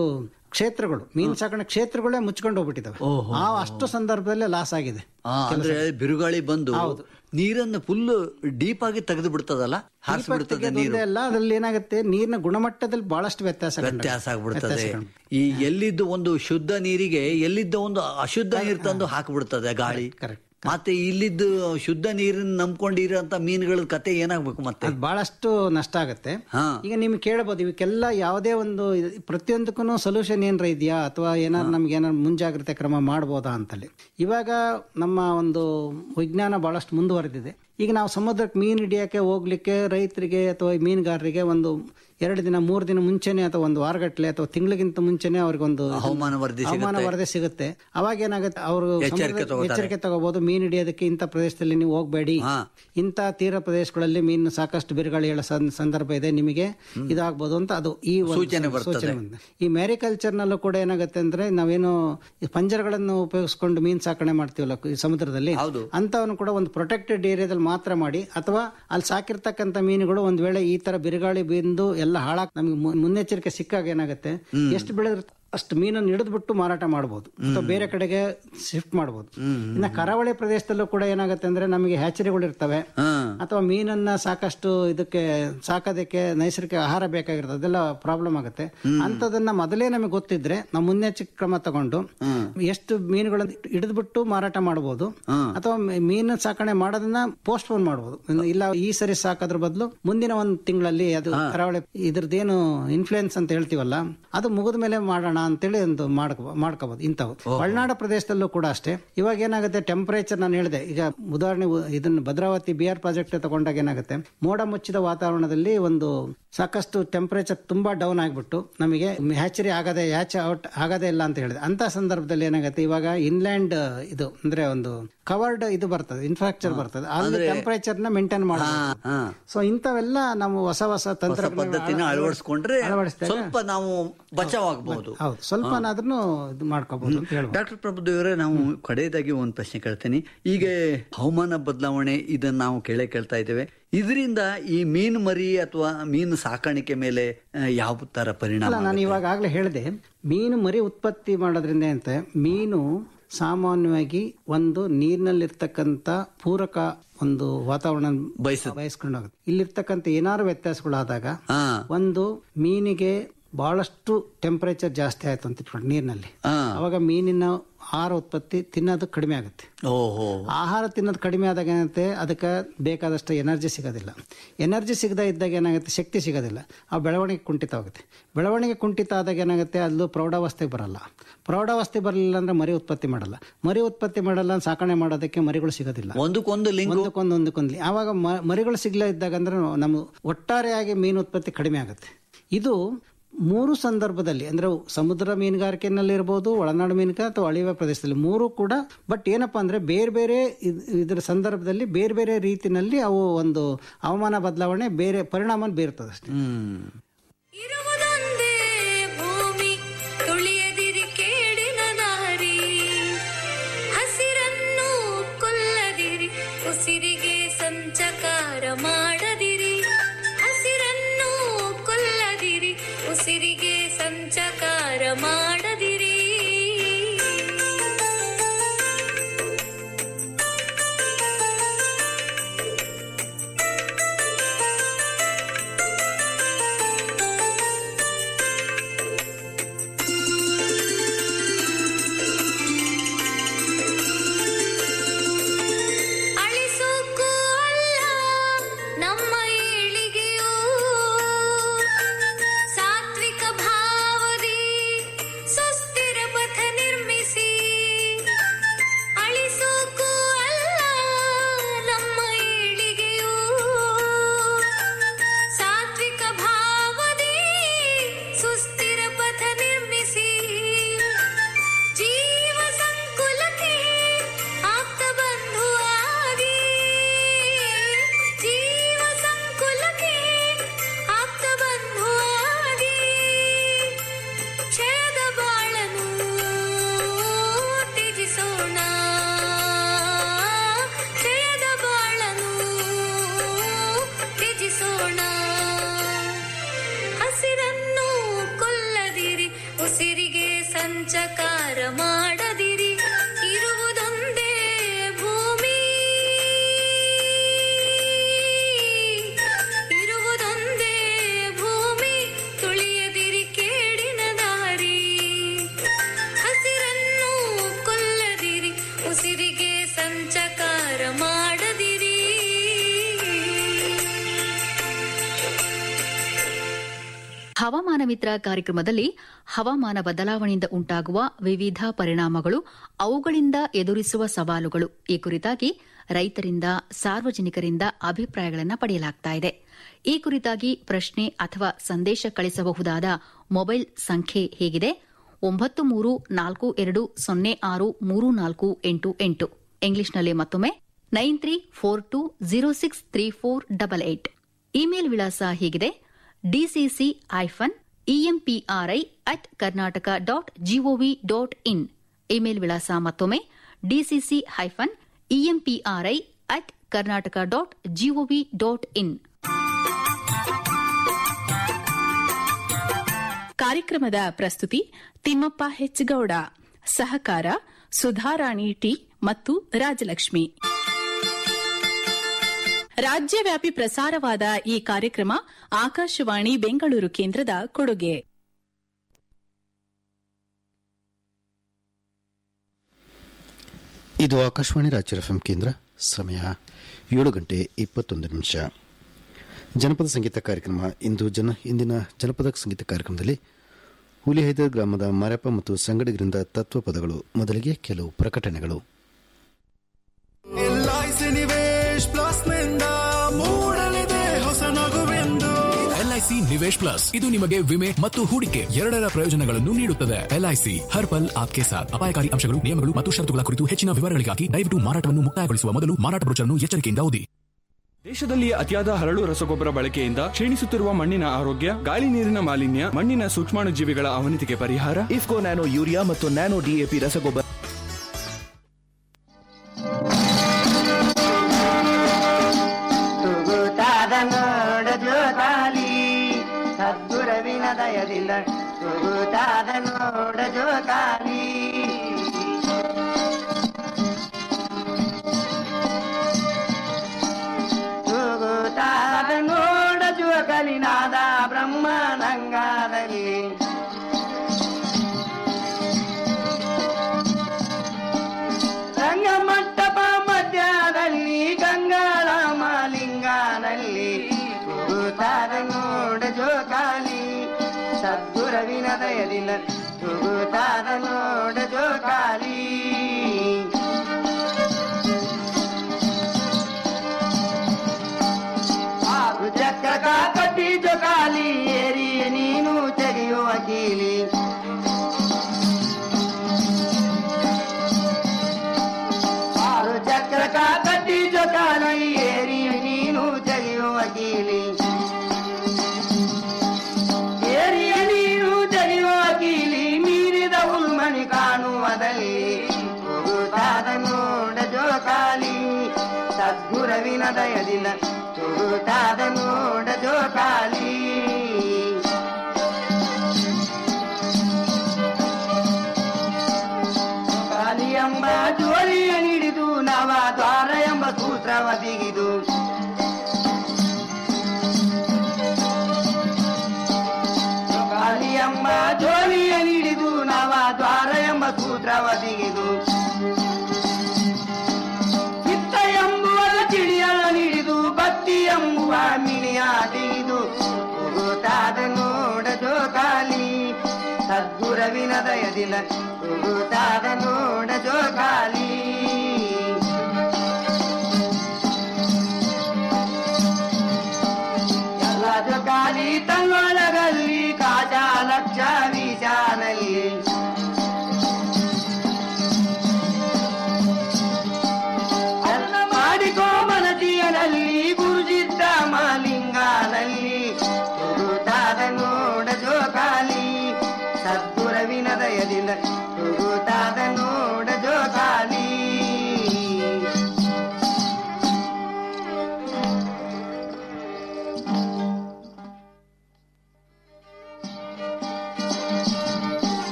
ಕ್ಷೇತ್ರಗಳು ಮೀನು ಸಾಕಣೆ ಕ್ಷೇತ್ರಗಳೇ ಮುಚ್ಕೊಂಡು ಹೋಗ್ಬಿಟ್ಟಿದಾವೆ ಆ ಅಷ್ಟು ಸಂದರ್ಭದಲ್ಲಿ ಲಾಸ್ ಆಗಿದೆ ಆ, ಅಂದ್ರೆ ಬಿರುಗಾಳಿ ಬಂದು ನೀರನ್ನು ಫುಲ್ ಡೀಪ್ ಆಗಿ ತೆಗೆದು ಬಿಡ್ತದಲ್ಲ ಹಾರಿಸಿ ಬಿಡ್ತದೆ ನೀರು ಒಂದೇ ಅಲ್ಲ ಅದ್ರಲ್ಲಿ ಏನಾಗುತ್ತೆ ನೀರಿನ ಗುಣಮಟ್ಟದಲ್ಲಿ ಬಹಳಷ್ಟು ವ್ಯತ್ಯಾಸ ಕಂಡು- ವ್ಯತ್ಯಾಸ ಆಗ್ಬಿಡ್ತದೆ ವ್ಯತ್ಯಾಸ ಕಂಡು. ಈ ಎಲ್ಲಿದ್ದು ಒಂದು ಶುದ್ಧ ನೀರಿಗೆ ಎಲ್ಲಿದ್ದ ಒಂದು ಅಶುದ್ಧ ನೀರು ತಂದು ಹಾಕಿಬಿಡ್ತದೆ ಗಾಳಿ correct. ಮತ್ತೆ ಇಲ್ಲಿದ್ದು ಶುದ್ಧ ನೀರನ್ನ ನಂಬ್ಕೊಂಡಿರೋಂತ ಮೀನುಗಳ ಕತೆ ಏನಾಗ್ಬೇಕು ಮತ್ತೆ ಅದು ಬಹಳಷ್ಟು ನಷ್ಟ ಆಗುತ್ತೆ ಹಾ. ಈಗ ನಿಮ್ಗೆ ಕೇಳಬಹುದು ಇವಕ್ಕೆಲ್ಲ ಯಾವುದೇ ಒಂದು ಇದು- ಪ್ರತಿಯೊಂದಕ್ಕೂ ಸೊಲ್ಯೂಷನ್ ಏನಾರ ಇದೆಯಾ ಅಥವಾ ಏನಾರು ನಮ್ಗೆ ಏನಾರು ಮುಂಜಾಗ್ರತೆ ಕ್ರಮ ಮಾಡ್ಬೋದಾ ಅಂತಲ್ಲಿ ಇವಾಗ ನಮ್ಮ ಒಂದು ವಿಜ್ಞಾನ ಬಹಳಷ್ಟು ಮುಂದುವರೆದಿದೆ ಈಗ ನಾವು ಸಮುದ್ರಕ್ಕೆ ಮೀನು ಹಿಡಿಯೋಕೆ ಹೋಗ್ಲಿಕ್ಕೆ ರೈತರಿಗೆ ಅಥವಾ ಈ ಮೀನುಗಾರರಿಗೆ ಒಂದು ಎರಡು ದಿನ ಮೂರು ದಿನ ಮುಂಚೆನೆ ಅಥವಾ ಒಂದು ವಾರಗಟ್ಟಲೆ ಅಥವಾ ತಿಂಗಳಿಗಿಂತ ಮುಂಚೆನೆ ಅವ್ರಿಗೆ ಒಂದು ಹವಾಮಾನ ವರದಿ ಹವಾಮಾನ ವರದಿ ಸಿಗುತ್ತೆ ಅವಾಗ ಏನಾಗುತ್ತೆ ಅವರು ಎಚ್ಚರಿಕೆ ತಗೋತಾರೆ. ಎಚ್ಚರಿಕೆ ತಗೋಬಹುದು ಮೀನು ಹಿಡಿಯೋದಕ್ಕೆ ಇಂಥ ಪ್ರದೇಶದಲ್ಲಿ ನೀವು ಹೋಗಬೇಡಿ ಇಂಥ ತೀರ ಪ್ರದೇಶಗಳಲ್ಲಿ ಮೀನು ಸಾಕಷ್ಟು ಬಿರುಗಾಳಿ ಹೇಳೋ ಸಂ- ಸಂದರ್ಭ ಇದೆ ನಿಮಗೆ ಇದಾಗ್ಬೋದು ಅಂತ ಅದು ಈ ಒಂದು ಸೂಚನೆ ಬರ್ತದೆ. ಸೂಚನೆ ಬಂದಿದೆ. ಈ ಮ್ಯಾರಿಕಲ್ಚರ್ ನಲ್ಲೂ ಕೂಡ ಏನಾಗುತ್ತೆ ಅಂದ್ರೆ ನಾವೇನು ಈ ಪಂಜರಗಳನ್ನು ಉಪಯೋಗಿಸ್ಕೊಂಡು ಮೀನು ಸಾಕಣೆ ಮಾಡ್ತೀವಲ್ಲ ಈ ಸಮುದ್ರದಲ್ಲಿ ಹೌದು. ಅಂತವನ್ನು ಕೂಡ ಒಂದು ಪ್ರೊಟೆಕ್ಟೆಡ್ ಏರಿಯಾದಲ್ಲಿ ಮಾತ್ರ ಮಾಡಿ ಅಥವಾ ಅಲ್ಲಿ ಸಾಕಿರ್ತಕ್ಕಂಥ ಮೀನುಗಳು ಒಂದ್ ವೇಳೆ ಈ ತರ ಬಿರುಗಾಳಿ ಬಿಂದು ಎಲ್ಲ ಹಾಳಾಗ್ ನಮಗೆ ಮು- ಮುನ್ನೆಚ್ಚರಿಕೆ ಸಿಕ್ಕಾಗ ಏನಾಗುತ್ತೆ ಎಷ್ಟು ಬೆಳೆದ್ರೆ ಅಷ್ಟು ಮೀನನ್ನು ಹಿಡಿದ್ಬಿಟ್ಟು ಮಾರಾಟ ಮಾಡಬಹುದು ಅಥವಾ ಬೇರೆ ಕಡೆಗೆ ಶಿಫ್ಟ್ ಮಾಡಬಹುದು ಇನ್ನ ಕರಾವಳಿ ಪ್ರದೇಶದಲ್ಲೂ ಕೂಡ ಏನಾಗುತ್ತೆ ಅಂದ್ರೆ ನಮಗೆ ಹ್ಯಾಚರಿಗಳು ಇರ್ತವೆ ಅಥವಾ ಮೀನನ್ನ ಸಾಕಷ್ಟು ಇದಕ್ಕೆ ಸಾಕೋದಕ್ಕೆ ನೈಸರ್ಗಿಕ ಆಹಾರ ಬೇಕಾಗಿರ್ತದೆ ಅದೆಲ್ಲ ಪ್ರಾಬ್ಲಮ್ ಆಗುತ್ತೆ ಅಂತದನ್ನ ಮೊದಲೇ ನಮಗೆ ಗೊತ್ತಿದ್ರೆ ನಾವು ಮುನ್ನೆಚ್ಚರಿಕೆ ಕ್ರಮ ತಗೊಂಡು ಎಷ್ಟು ಮೀನುಗಳನ್ನು ಹಿಡಿದ್ಬಿಟ್ಟು ಮಾರಾಟ ಮಾಡಬಹುದು ಅಥವಾ ಮೀ- ಮೀನು ಸಾಕಣೆ ಮಾಡೋದನ್ನ ಪೋಸ್ಟ್ಪೋನ್ ಮಾಡಬಹುದು ಇಲ್ಲ ಈ ಸರಿ ಸಾಕೋದ್ರ ಬದಲು ಮುಂದಿನ ಒಂದು ತಿಂಗಳಲ್ಲಿ ಅದು ಕರಾವಳಿ ಇದ್ರದ್ದೇನು ಇನ್ಫ್ಲೂಯೆನ್ಸ್ ಅಂತ ಹೇಳ್ತೀವಲ್ಲ ಅದು ಮುಗಿದ ಮೇಲೆ ಮಾಡೋಣ ಅಂತೇಳಿ ಒಂದು ಮಾಡ್ಕೊ ಮಾಡ್ಕೋಬಹುದು ಇಂಥವು ಒಳನಾಡ ಪ್ರದೇಶದಲ್ಲೂ ಕೂಡ ಅಷ್ಟೇ ಇವಾಗ ಏನಾಗುತ್ತೆ ಟೆಂಪರೇಚರ್ ನಾನು ಹೇಳಿದೆ ಈಗ ಉದಾಹರಣೆ ಉ- ಇದನ್ನ ಭದ್ರಾವತಿ ಬಿ ಆರ್ ಪ್ರಾಜೆಕ್ಟ್ ತಗೊಂಡಾಗ ಏನಾಗುತ್ತೆ ಮೋಡ ಮುಚ್ಚಿದ ವಾತಾವರಣದಲ್ಲಿ ಒಂದು ಸಾಕಷ್ಟು ಟೆಂಪರೇಚರ್ ತುಂಬಾ ಡೌನ್ ಆಗಿಬಿಟ್ಟು ನಮಗೆ ಹ್ಯಾಚರಿ ಆಗದೆ ಹ್ಯಾಚ್ ಔಟ್ ಆಗದೇ ಇಲ್ಲ ಅಂತ ಹೇಳಿದೆ ಅಂತ ಸಂದರ್ಭದಲ್ಲಿ ಏನಾಗುತ್ತೆ ಇವಾಗ ಇನ್ಲ್ಯಾಂಡ್ ಇದು ಅಂದ್ರೆ ಒಂದು ಕವರ್ಡ್ ಇದು ಬರ್ತದೆ ಇನ್ಫ್ರಾಸ್ಟ್ರಕ್ಚರ್ ಬರ್ತದೆ ಅಲ್ಲಿ ಟೆಂಪರೇಚರ್ ನ ಮೇಂಟೈನ್ ಮಾಡಬೇಕು ಸೊ ಇಂಥವೆಲ್ಲ ನಾವು ಹೊಸ ಹೊಸ ಹೊಸ ತಂತ್ರ ಪದ್ಧತಿನ ಅಳವಡಿಸ್ಕೊಂಡ್ರೆ ಸ್ವಲ್ಪ ನಾವು ಬಚಾವಾಗಬಹುದು ಹೌದು ಸ್ವಲ್ಪನಾದ್ರೂ ಇದು ಮಾಡ್ಕೋಬಹುದು ಅಂತ ಹೇಳ್ಬೋದು ಡಾಕ್ಟರ್ ಪ್ರಭುದೇವರೇ ನಾವು ಕಡೆಯದಾಗಿ ಒಂದು ಪ್ರಶ್ನೆ ಕೇಳ್ತೀನಿ ಈಗ ಹವಾಮಾನ ಬದಲಾವಣೆ ಇದನ್ನ ನಾವು ಕೇಳೇ ಕೇಳ್ತಾ ಇದ್ದೇವೆ ಇದರಿಂದ ಈ ಮೀನು ಮರಿ ಅಥವಾ ಮೀನು ಸಾಕಾಣಿಕೆ ಮೇಲೆ ಆ, ಯಾವ ತರ ಪರಿಣಾಮ ಅಲ್ಲ ನಾನು ಇವಾಗ ಆಗ್ಲೇ ಹೇಳಿದೆ ಮೀನು ಮರಿ ಉತ್ಪತ್ತಿ ಮಾಡೋದ್ರಿಂದ ಅಂತ ಮೀನು ಸಾಮಾನ್ಯವಾಗಿ ಒಂದು ನೀರಿನಲ್ಲಿರ್ತಕ್ಕಂಥ ಪೂರಕ ಒಂದು ವಾತಾವರಣ ಬಯಸುತ್ತೆ. ಬಯಸ್ಕೊಂಡು ಹೋಗುತ್ತೆ ಇಲ್ಲಿರ್ತಕ್ಕಂಥ ಏನಾದ್ರು ವ್ಯತ್ಯಾಸಗಳಾದಾಗ ಹಾ ಒಂದು ಮೀನಿಗೆ ಬಹಳಷ್ಟು ಟೆಂಪರೇಚರ್ ಜಾಸ್ತಿ ಆಯ್ತು ಅಂತ ಇಟ್ಕೊಂಡು ನೀರಿನಲ್ಲಿ ಹಾ. ಅವಾಗ ಮೀನಿನ ಆಹಾರ ಉತ್ಪತ್ತಿ ತಿನ್ನೋದು ಕಡಿಮೆ ಆಗುತ್ತೆ ಓಹೋ ಆಹಾರ ತಿನ್ನೋದು ಕಡಿಮೆ ಆದಾಗ ಏನಾಗುತ್ತೆ ಅದಕ್ಕೆ ಬೇಕಾದಷ್ಟು ಎನರ್ಜಿ ಸಿಗೋದಿಲ್ಲ ಎನರ್ಜಿ ಸಿಗದೇ ಇದ್ದಾಗ ಏನಾಗುತ್ತೆ ಶಕ್ತಿ ಸಿಗೋದಿಲ್ಲ ಆ ಬೆಳವಣಿಗೆ ಕುಂಠಿತ ಆಗುತ್ತೆ ಬೆಳವಣಿಗೆ ಕುಂಠಿತ ಆದಾಗ ಏನಾಗುತ್ತೆ ಅದು ಪ್ರೌಢಾವಸ್ಥೆಗೆ ಬರಲ್ಲ ಪ್ರೌಢಾವಸ್ಥೆ ಬರಲಿಲ್ಲ ಅಂದ್ರೆ ಮರಿ ಉತ್ಪತ್ತಿ ಮಾಡಲ್ಲ ಮರಿ ಉತ್ಪತ್ತಿ ಮಾಡಲ್ಲ ಅಂದ್ರೆ ಸಾಕಣೆ ಮಾಡೋದಕ್ಕೆ ಮರಿಗಳು ಸಿಗೋದಿಲ್ಲ ಒಂದಕ್ಕೊಂದು ಲಿಂಕ್ ಒಂದಕ್ಕೊಂದು ಒಂದಕ್ಕೊಂದು ಆವಾಗ ಮ- ಮರಿಗಳು ಸಿಗ್ಲೇ ಇದ್ದಾಗ ಅಂದ್ರೆ ನಮ್ಮ ಒಟ್ಟಾರೆಯಾಗಿ ಮೀನು ಉತ್ಪತ್ತಿ ಕಡಿಮೆ ಆಗುತ್ತೆ ಇದು ಮೂರು ಸಂದರ್ಭದಲ್ಲಿ ಅಂದ್ರೆ ಸಮುದ್ರ ಮೀನುಗಾರಿಕೆನಲ್ಲಿ ಇರ್ಬೋದು ಒಳನಾಡು ಮೀನುಗಾರಿಕೆ ಅಥವಾ ಅಳಿವೆ ಪ್ರದೇಶದಲ್ಲಿ ಮೂರು ಕೂಡ ಬಟ್ ಏನಪ್ಪಾ ಅಂದ್ರೆ ಬೇರೆ ಬೇರೆ ಇದ್- ಇದರ ಸಂದರ್ಭದಲ್ಲಿ ಬೇರೆ ಬೇರೆ ರೀತಿನಲ್ಲಿ ಅವು ಒಂದು ಹವಾಮಾನ ಬದಲಾವಣೆ ಬೇರೆ ಪರಿಣಾಮ ಬೀರ್ತದೆ ಅಷ್ಟೇ ಹ್ಮ್ ಇರುವುದೊಂದೇ ಭೂಮಿ ತುಳಿಯದಿರಿ ಕೇಡಿನ ದಾರಿ ಹಸಿರನ್ನು ಕೊಲ್ಲದಿರಿ ಉಸಿರಿಗೆ ಸಂಚಕಾರ ಮಾಡದಿರಿ ಹಸಿರನ್ನು ಕೊಲ್ಲದಿರಿ ಉಸಿರಿಗೆ ಸಂಚಕಾರ ಮಾಡದಿರಿ ಸಂಚಕಾರ ಮಾಡದಿರಿ ಇರುವುದೊಂದೇ ಭೂಮಿ ಇರುವುದೊಂದೇ ಭೂಮಿ ತುಳಿಯದಿರಿ ಕೇಡಿನ ದಾರಿ ಹಸಿರನ್ನು ಕೊಲ್ಲದಿರಿ ಉಸಿರಿಗೆ ಸಂಚಕಾರ ಮಾಡದಿರಿ ಹವಾಮಾನ ಮಿತ್ರ ಕಾರ್ಯಕ್ರಮದಲ್ಲಿ ಹವಾಮಾನ ಬದಲಾವಣೆಯಿಂದ ಉಂಟಾಗುವ ವಿವಿಧ ಪರಿಣಾಮಗಳು ಅವುಗಳಿಂದ ಎದುರಿಸುವ ಸವಾಲುಗಳು ಈ ಕುರಿತಾಗಿ ರೈತರಿಂದ ಸಾರ್ವಜನಿಕರಿಂದ ಅಭಿಪ್ರಾಯಗಳನ್ನು ಪಡೆಯಲಾಗ್ತಾ ಇದೆ ಈ ಕುರಿತಾಗಿ ಪ್ರಶ್ನೆ ಅಥವಾ ಸಂದೇಶ ಕಳಿಸಬಹುದಾದ ಮೊಬೈಲ್ ಸಂಖ್ಯೆ ಹೇಗಿದೆ ಒಂಬತ್ತು ಮೂರು ನಾಲ್ಕು ಎರಡು ಸೊನ್ನೆ ಆರು ಮೂರು ನಾಲ್ಕು ಎಂಟು ಎಂಟು ಇಂಗ್ಲಿಷ್ನಲ್ಲಿ ಮತ್ತೊಮ್ಮೆ nine three four two zero six three four double eight email ವಿಳಾಸ ಹೀಗಿದೆ DCC hyphen EMPRI at Karnataka dot GOV dot in email ವಿಳಾಸ ಮತ್ತೊಮ್ಮೆ DCC hyphen EMPRI at Karnataka dot GOV dot in ಕಾರ್ಯಕ್ರಮದ ಪ್ರಸ್ತುತಿ ತಿಮ್ಮಪ್ಪ ಹೆಚ್ಗೌಡ ಸಹಕಾರ ಸುಧಾರಾಣಿ ಟಿ ಮತ್ತು ರಾಜಲಕ್ಷ್ಮಿ ರಾಜ್ಯವ್ಯಾಪಿ ಪ್ರಸಾರವಾದ ಈ ಕಾರ್ಯಕ್ರಮ ಆಕಾಶವಾಣಿ ಬೆಂಗಳೂರು ಕೇಂದ್ರದ ಕೊಡುಗೆ ಇದು ಆಕಾಶವಾಣಿ ರಾಜ್ಯ ಎಫ್ ಕೇಂದ್ರ ಸಮಯ ಏಳು ಗಂಟೆ ಇಪ್ಪತ್ತೊಂದು ನಿಮಿಷ ಜನಪದ ಸಂಗೀತ ಕಾರ್ಯಕ್ರಮ ಇಂದು ಜನ ಇಂದಿನ ಜನಪದ ಸಂಗೀತ ಕಾರ್ಯಕ್ರಮದಲ್ಲಿ ಹುಲಿಹೈದರ್ ಗ್ರಾಮದ ಮಾರಪ್ಪ ಮತ್ತು ಸಂಗಡಿಗರಿಂದ ತತ್ವ ಪದಗಳು ಮೊದಲಿಗೆ ಕೆಲವು ಪ್ರಕಟಣೆಗಳು ಎಲ್ಐಸಿ ನಿವೇಶ್ ಪ್ಲಸ್ ನಿಂದ ಮೂಡಲಿದೆ ಹೊಸ ನಗುವೆಂದು ಎಲ್ಐಸಿ ನಿವೇಶ್ ಪ್ಲಸ್ ಇದು ನಿಮಗೆ ವಿಮೆ ಮತ್ತು ಹೂಡಿಕೆ ಎರಡರ ಪ್ರಯೋಜನಗಳನ್ನು ನೀಡುತ್ತದೆ ಎಲ್ಐಸಿ ಹರ್ ಪಲ್ ಆಪ್ಕೆ ಸಾಥ್ ಅಪಾಯಕಾರಿ ಅಂಶಗಳು ನಿಯಮಗಳು ಮತ್ತು ಷರತ್ತುಗಳ ಕುರಿತು ಹೆಚ್ಚಿನ ವಿವರಗಳಿಗಾಗಿ ದಯವಿಟ್ಟು ಮಾರಾಟವನ್ನು ಮುಕ್ತಾಯಗೊಳಿಸುವ ಮೊದಲು ಮಾರಾಟ ಬ್ರೋಚರ್ನ್ನು ಎಚ್ಚರಿಕೆಯಿಂದ ಓದಿ ದೇಶದಲ್ಲಿ ಅತಿಯಾದ ಹರಳು ರಸಗೊಬ್ಬರ ಬಳಕೆಯಿಂದ ಕ್ಷೀಣಿಸುತ್ತಿರುವ ಮಣ್ಣಿನ ಆರೋಗ್ಯ ಗಾಳಿ ನೀರಿನ ಮಾಲಿನ್ಯ ಮಣ್ಣಿನ ಸೂಕ್ಷ್ಮಾಣು ಜೀವಿಗಳ ಅವನತಿಗೆ ಪರಿಹಾರ ಇಫ್ಕೋ ನ್ಯಾನೋ ಯೂರಿಯಾ ಮತ್ತು ನ್ಯಾನೋ ಡಿಎಪಿ ರಸಗೊಬ್ಬರ ತೂಗುತ್ತಾದ ನೋಡ ಜೋಕಾಲಿ ಸದ್ಗುರವಿನ ದಯದಿಂದ ತೂಗುತ್ತಾದ ನೋಡ ಜೋಕಾಲಿ ತೂಗುತ್ತಾದ ನೋಡ ಜೋಕಲಿನಾದ ಬ್ರಹ್ಮನಂಗಾದಲ್ಲಿ ರಂಗಮಂಟಪ ಮಧ್ಯದಲ್ಲಿ ಗಂಗಾಳ ಮಾಲಿಂಗನಲ್ಲಿ ತೂಗುತ್ತಾದ ನೋಡ ಜೋಕಾಲಿ ಸದ್ಗುರವಿನ ದಯದಿಂದ ತೂಗುತ್ತಾದ ನೋಡ ಜೋಕಾಲಿ ಆರು ಚಕ್ರ ಕಟ್ಟಿ ಜೋಕಾಲಿ ಏರಿ ನೀನು ತೆಗೆಯುವ ಕೀಲಿ ಆರು ಚಕ್ರ ಕಟ್ಟಿ ಜೋಕಾಲಿ ಏರಿ ನೀನು ತೆಗೆಯುವ ಕೀಲಿ ಏರಿಯ ನೀರು ತೆಗೆಯುವ ಕೀಲಿ ಮೀರಿದ ಉಲ್ಮಣಿ ಕಾಣುವುದಲ್ಲಿ ತುಗುತ್ತಾದ ನೋಡ ಜೋಕಾಲಿ ಸದ್ಗುರವಿನ ದಯದಿನ ತುಗುತ್ತಾದ ನೋಡ ಜೋಕಾಲಿ ಕಾಲಿ ಎಂಬ ಜೋಲಿಯ ನೀಡಿದು ನವ ದ್ವಾರ ಎಂಬ ಸೂತ್ರವ ಬಿಗಿದು ಕಾಲಿ ಎಂಬ ಜೋಲಿಯ ನೀಡಿದು ನವ ದ್ವಾರ ಎಂಬ ಸೂತ್ರವ ಬಿಗಿದು ಚಿತ್ತ ಎಂಬುವ ಚಿಡಿಯಳ ನೀಡಿದು ಬತ್ತಿ ಎಂಬುವ ಮಿಣಿಯ ತೆಗೆದು ಹೋಗುತ್ತಾದ ನೋಡ ಜೋಕಾಲಿ ಸದ್ಗುರವಿನ ದಯದಿನ ಹೋಗುತ್ತಾದ ನೋಡ ಜೋಕಾಲಿ ಎಲ್ಲ ಜೋಕಾಲಿ ತನ್ನೊಳಗಲ್ಲಿ ಕಾಜ ಲಕ್ಷ ವೀಜಾನಲ್ಲಿ ಅಲ್ಲ ಮಾಡಿಕೋ ಮನದಿಯನಲ್ಲಿ ಗುರುಜಿದ್ದ ಮಾಲಿಂಗನಲ್ಲಿ ತುಗುತ್ತಾದ ನೋಡ ಜೋಕಾಲಿ ಸದ್ಗುರವಿನ ದಯದಿಂದ ತುಗುತ್ತಾದ ನೋಡ ಜೋಕಾಲಿ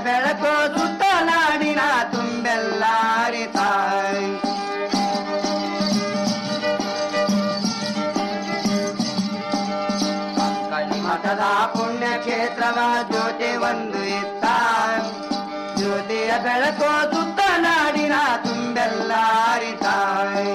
ಬೆಳಕು ಸುತ್ತ ನಾಡಿನ ತುಂಬೆಲ್ಲ ಅರಿತಾಯ್ ಮಠದ ಪುಣ್ಯ ಕ್ಷೇತ್ರವ ಜ್ಯೋತಿ ಒಂದು ಇತ್ತ ಜ್ಯೋತಿಯ ಬೆಳಕು ಸುತ್ತ ನಾಡಿನ ತುಂಬೆಲ್ಲ ಅರಿತಾಯ್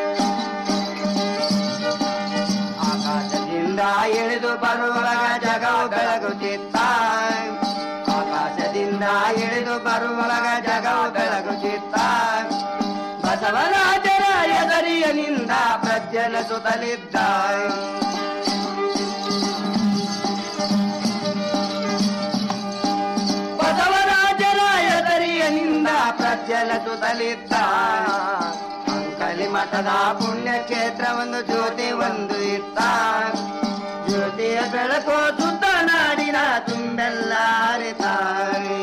ಆಕಾಶದಿಂದ ಇಳಿದು ಬರುವಾಗ ಜಗವು ಬೆಳಗುತ್ತಿತ್ತ ಆಕಾಶದಿಂದ ಇಳಿದು ಬರುವಾಗ ಜಗವು ಬೆಳಗುತ್ತಿತ್ತ ಬಸವರಾಜರ ಎದರಿಯನಿಂದ ಪ್ರಜ್ವಲ ಸುತ್ತಲಿದ್ದ ಬಸವರಾಜರ ಎದರಿಯನಿಂದ ಪ್ರಜ್ವಲ ಸುತ್ತಲಿದ್ದ ಅಂಕಲಿ ಮಠದ ಪುಣ್ಯ ಕ್ಷೇತ್ರ ಒಂದು ಜ್ಯೋತಿ ಒಂದು ಇತ್ತ ಜ್ಯೋತಿಯ ಬೆಳಕು ಸುತ್ತ ನಾಡಿನ ತುಂಬೆಲ್ಲ ಅರಿತಾಯ್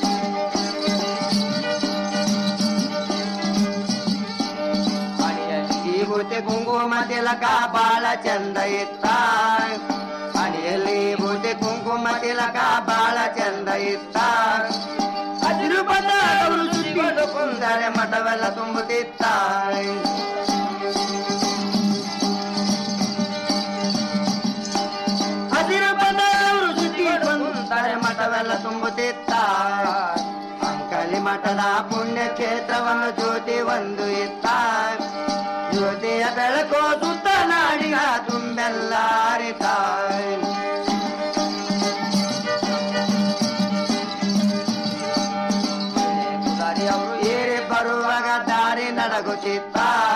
ವಿಭೂತಿ ಕುಂಕುಮ ತಿಲಕ ಬಾಳ ಚಂದ ಇತ್ತ ಅಡಿಯಲ್ಲಿ ಭೂತಿ ಕುಂಕುಮ ತಿಲಕ ಬಾಳ ಚಂದ ಇತ್ತ ಹಸಿರು ಪದಾರವರು ಸುತ್ತಿಕೊಂಡು ಕುಂದರೆ ಮಠವೆಲ್ಲ ತುಂಬುತ್ತಿತ್ತ ಹಸಿರು ಪದಾರವರು ಸುತ್ತಿಕೊಂಡು ಕುಂದರೆ ಮಠವೆಲ್ಲ ತುಂಬುತ್ತಿತ್ತ ಅಂಕಲಿ ಮಠದ ಪುಣ್ಯ ಕ್ಷೇತ್ರವನ್ನು ಜ್ಯೋತಿ ಒಂದು ಇತ್ತ ಜ್ಯೋತಿಯ ಬೆಳಕು ಸುತ್ತ ನಾಡಿನ ತುಂಬೆಲ್ಲ ಅರಿತಾಯ್ ಅವರು ಏರಿ ಬರುವಾಗ ದಾರಿ ನಡಗುತ್ತಿತ್ತ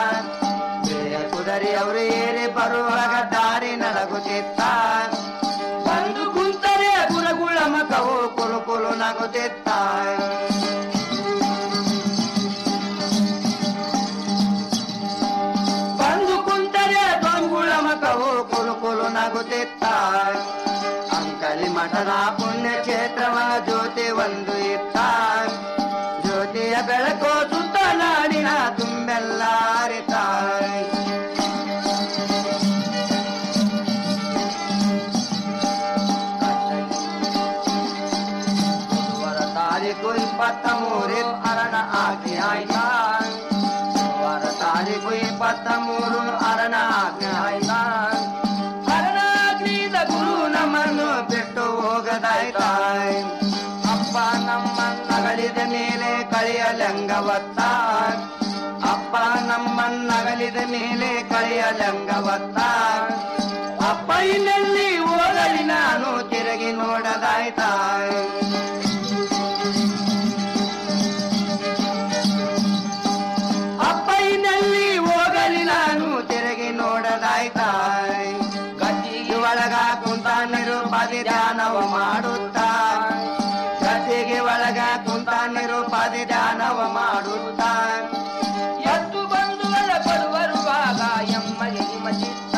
ಕುದರಿ ಅವರು ಏರಿ ಬರುವಾಗ ದಾರಿ ನಡಗುತ್ತಿತ್ತ ಬಂದು ಕುಂತರೆ ಗುಳಗುಳ ಮಕವು ಕುಲು ಕುಲು ನಗುತ್ತಿತ್ತ ಬಂದು ಕುಂತರೆ ಬಂಗುಳ ಮಕವು ಕುಲು ಕುಲು ನಗುತ್ತಿತ್ತ ಅಂಕಲಿ ಮಠದ ಪುಣ್ಯ ಕ್ಷೇತ್ರವ ಜ್ಯೋತಿ ಒಂದು ಇತ್ತ ಜ್ಯೋತಿಯ ಬೆಳಕು ಸುತ್ತ ನಾಡಿನ ತುಂಬೆಲ್ಲ ಅರಿತಾಯ್ ತಾರೀಕು ಇಪ್ಪತ್ತ ಮೂರು ಅರಣ ಆಜ್ಞೆ ಆಯ್ತಾ ವಾರ ತಾರೀಕು ಇಪ್ಪತ್ತ ಮೂರು ಅರಣ ಆಜ್ಞೆ ಆಯ್ತಾ ಅರಣಾಗ್ನಿದ ಗುರು ನಮ್ಮನ್ನು ಬಿಟ್ಟು ಹೋಗದಾಯ್ತಾಯ್ ಅಪ್ಪ ನಮ್ಮನ್ನಗಲಿದ ಮೇಲೆ ಕಳೆಯಲಂಗವತ್ತ ಅಪ್ಪ ನಮ್ಮನ್ನಗಲಿದ ಮೇಲೆ ಕಳೆಯಲಂಗವತ್ತ ಅಪ್ಪ ಇನ್ನೆಲ್ಲಿ ಹೋಗಲಿ ನಾನು ತಿರುಗಿ ನೋಡದಾಯ್ತಾಯ್ ಅಪ್ಪಯ್ಯನಲ್ಲಿ ಹೋಗಲಿ ನಾನು ತಿರುಗಿ ನೋಡದಾಯ್ತಾಯ್ ಗದ್ದಿಗೆ ಒಳಗ ಕುಂತ ನಿರುಪಾದಿ ಧ್ಯಾನವ ಮಾಡುತ್ತಾ ಗದ್ದಿಗೆ ಒಳಗ ಕುಂತ ನಿರುಪಾದಿ ಧ್ಯಾನವ ಮಾಡುತ್ತಾ ಎದ್ದು ಬಂದು ಒಳ ಬರುವರುವಾಗ ಎಮ್ಮಗೆ ಮಚಿತ್ತ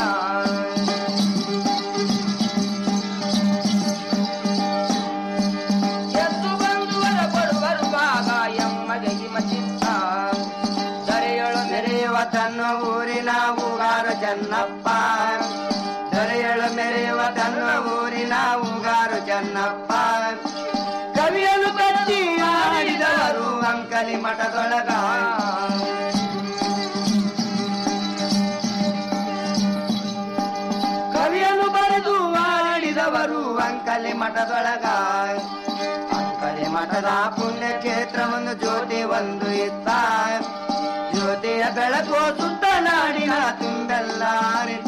ಎದ್ದು ಬಂದು ಒಳ ಬರುವರುವಾಗ ಎಮ್ಮಗೆ ಮಚಿತ್ತ ದರೆಯೊಳು ಮೆರೆಯುವ ತನ್ನ ಊರಿನ ಊಗಾರ ಚೆನ್ನಪ್ಪ ದರೆಯೊಳು ಮೆರೆಯುವ ತನ್ನ ಊರಿನ ಊಗಾರು ಚೆನ್ನಪ್ಪ ಕವಿಯಲು ಕಟ್ಟಿ ಆಡಿದವರು ಅಂಕಲಿ ಮಠದೊಳಗ ಕವಿಯಲು ಬರೆದು ಆಡಿದವರು ಅಂಕಲಿ ಮಠದೊಳಗ ಅಂಕಲಿ ಮಠದ ಪುಣ್ಯ ಕ್ಷೇತ್ರವನ್ನು ಜ್ಯೋತಿ ಒಂದು ಇತ್ತ ಜ್ಯೋತಿಯ ಬೆಳಕು ಸುತ್ತ ನಾಡಿನ ತುಂಬೆಲ್ಲ ಅರಿತ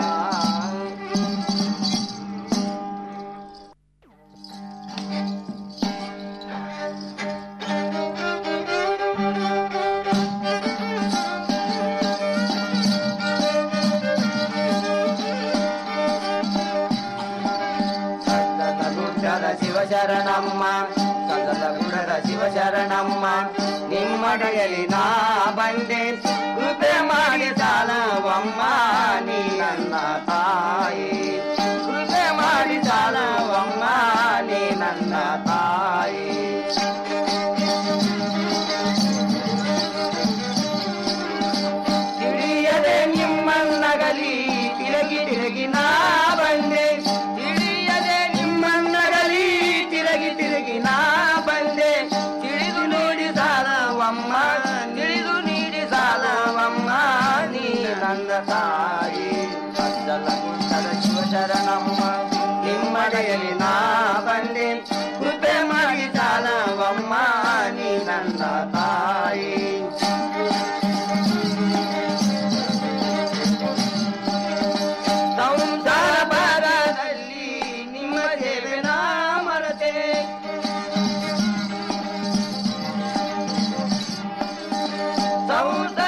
ಗುಡ್ಡದ ಶಿವಶರಣಮ್ಮ ಸದದ ಗುಡದ ಶಿವಶರಣಮ್ಮ ನಿಮ್ಮಡೆಯಲ್ಲಿ ನಾ ಬಂದೆ ಕೃಪೆ ಮಾಡಿ ಸಾಲವಮ್ಮ ನೀ ನನ್ನ ತಾಯಿ ಕೃಪೆ ಮಾಡಿ ಸಾಲವಮ್ಮ ನೀ ನನ್ನ ತಾಯಿ ತಿಳಿಯದೆ ನಿಮ್ಮನ್ನಗಲಿ ತಿರುಗಿ ತಿರುಗಿ ನಾ ಬಂದೆ ತಿಳಿಯದೆ ನಿಮ್ಮನ್ನಗಲಿ ತಿರುಗಿ ತಿರುಗಿ ನಾ ಬಂದೆ ಗೌತ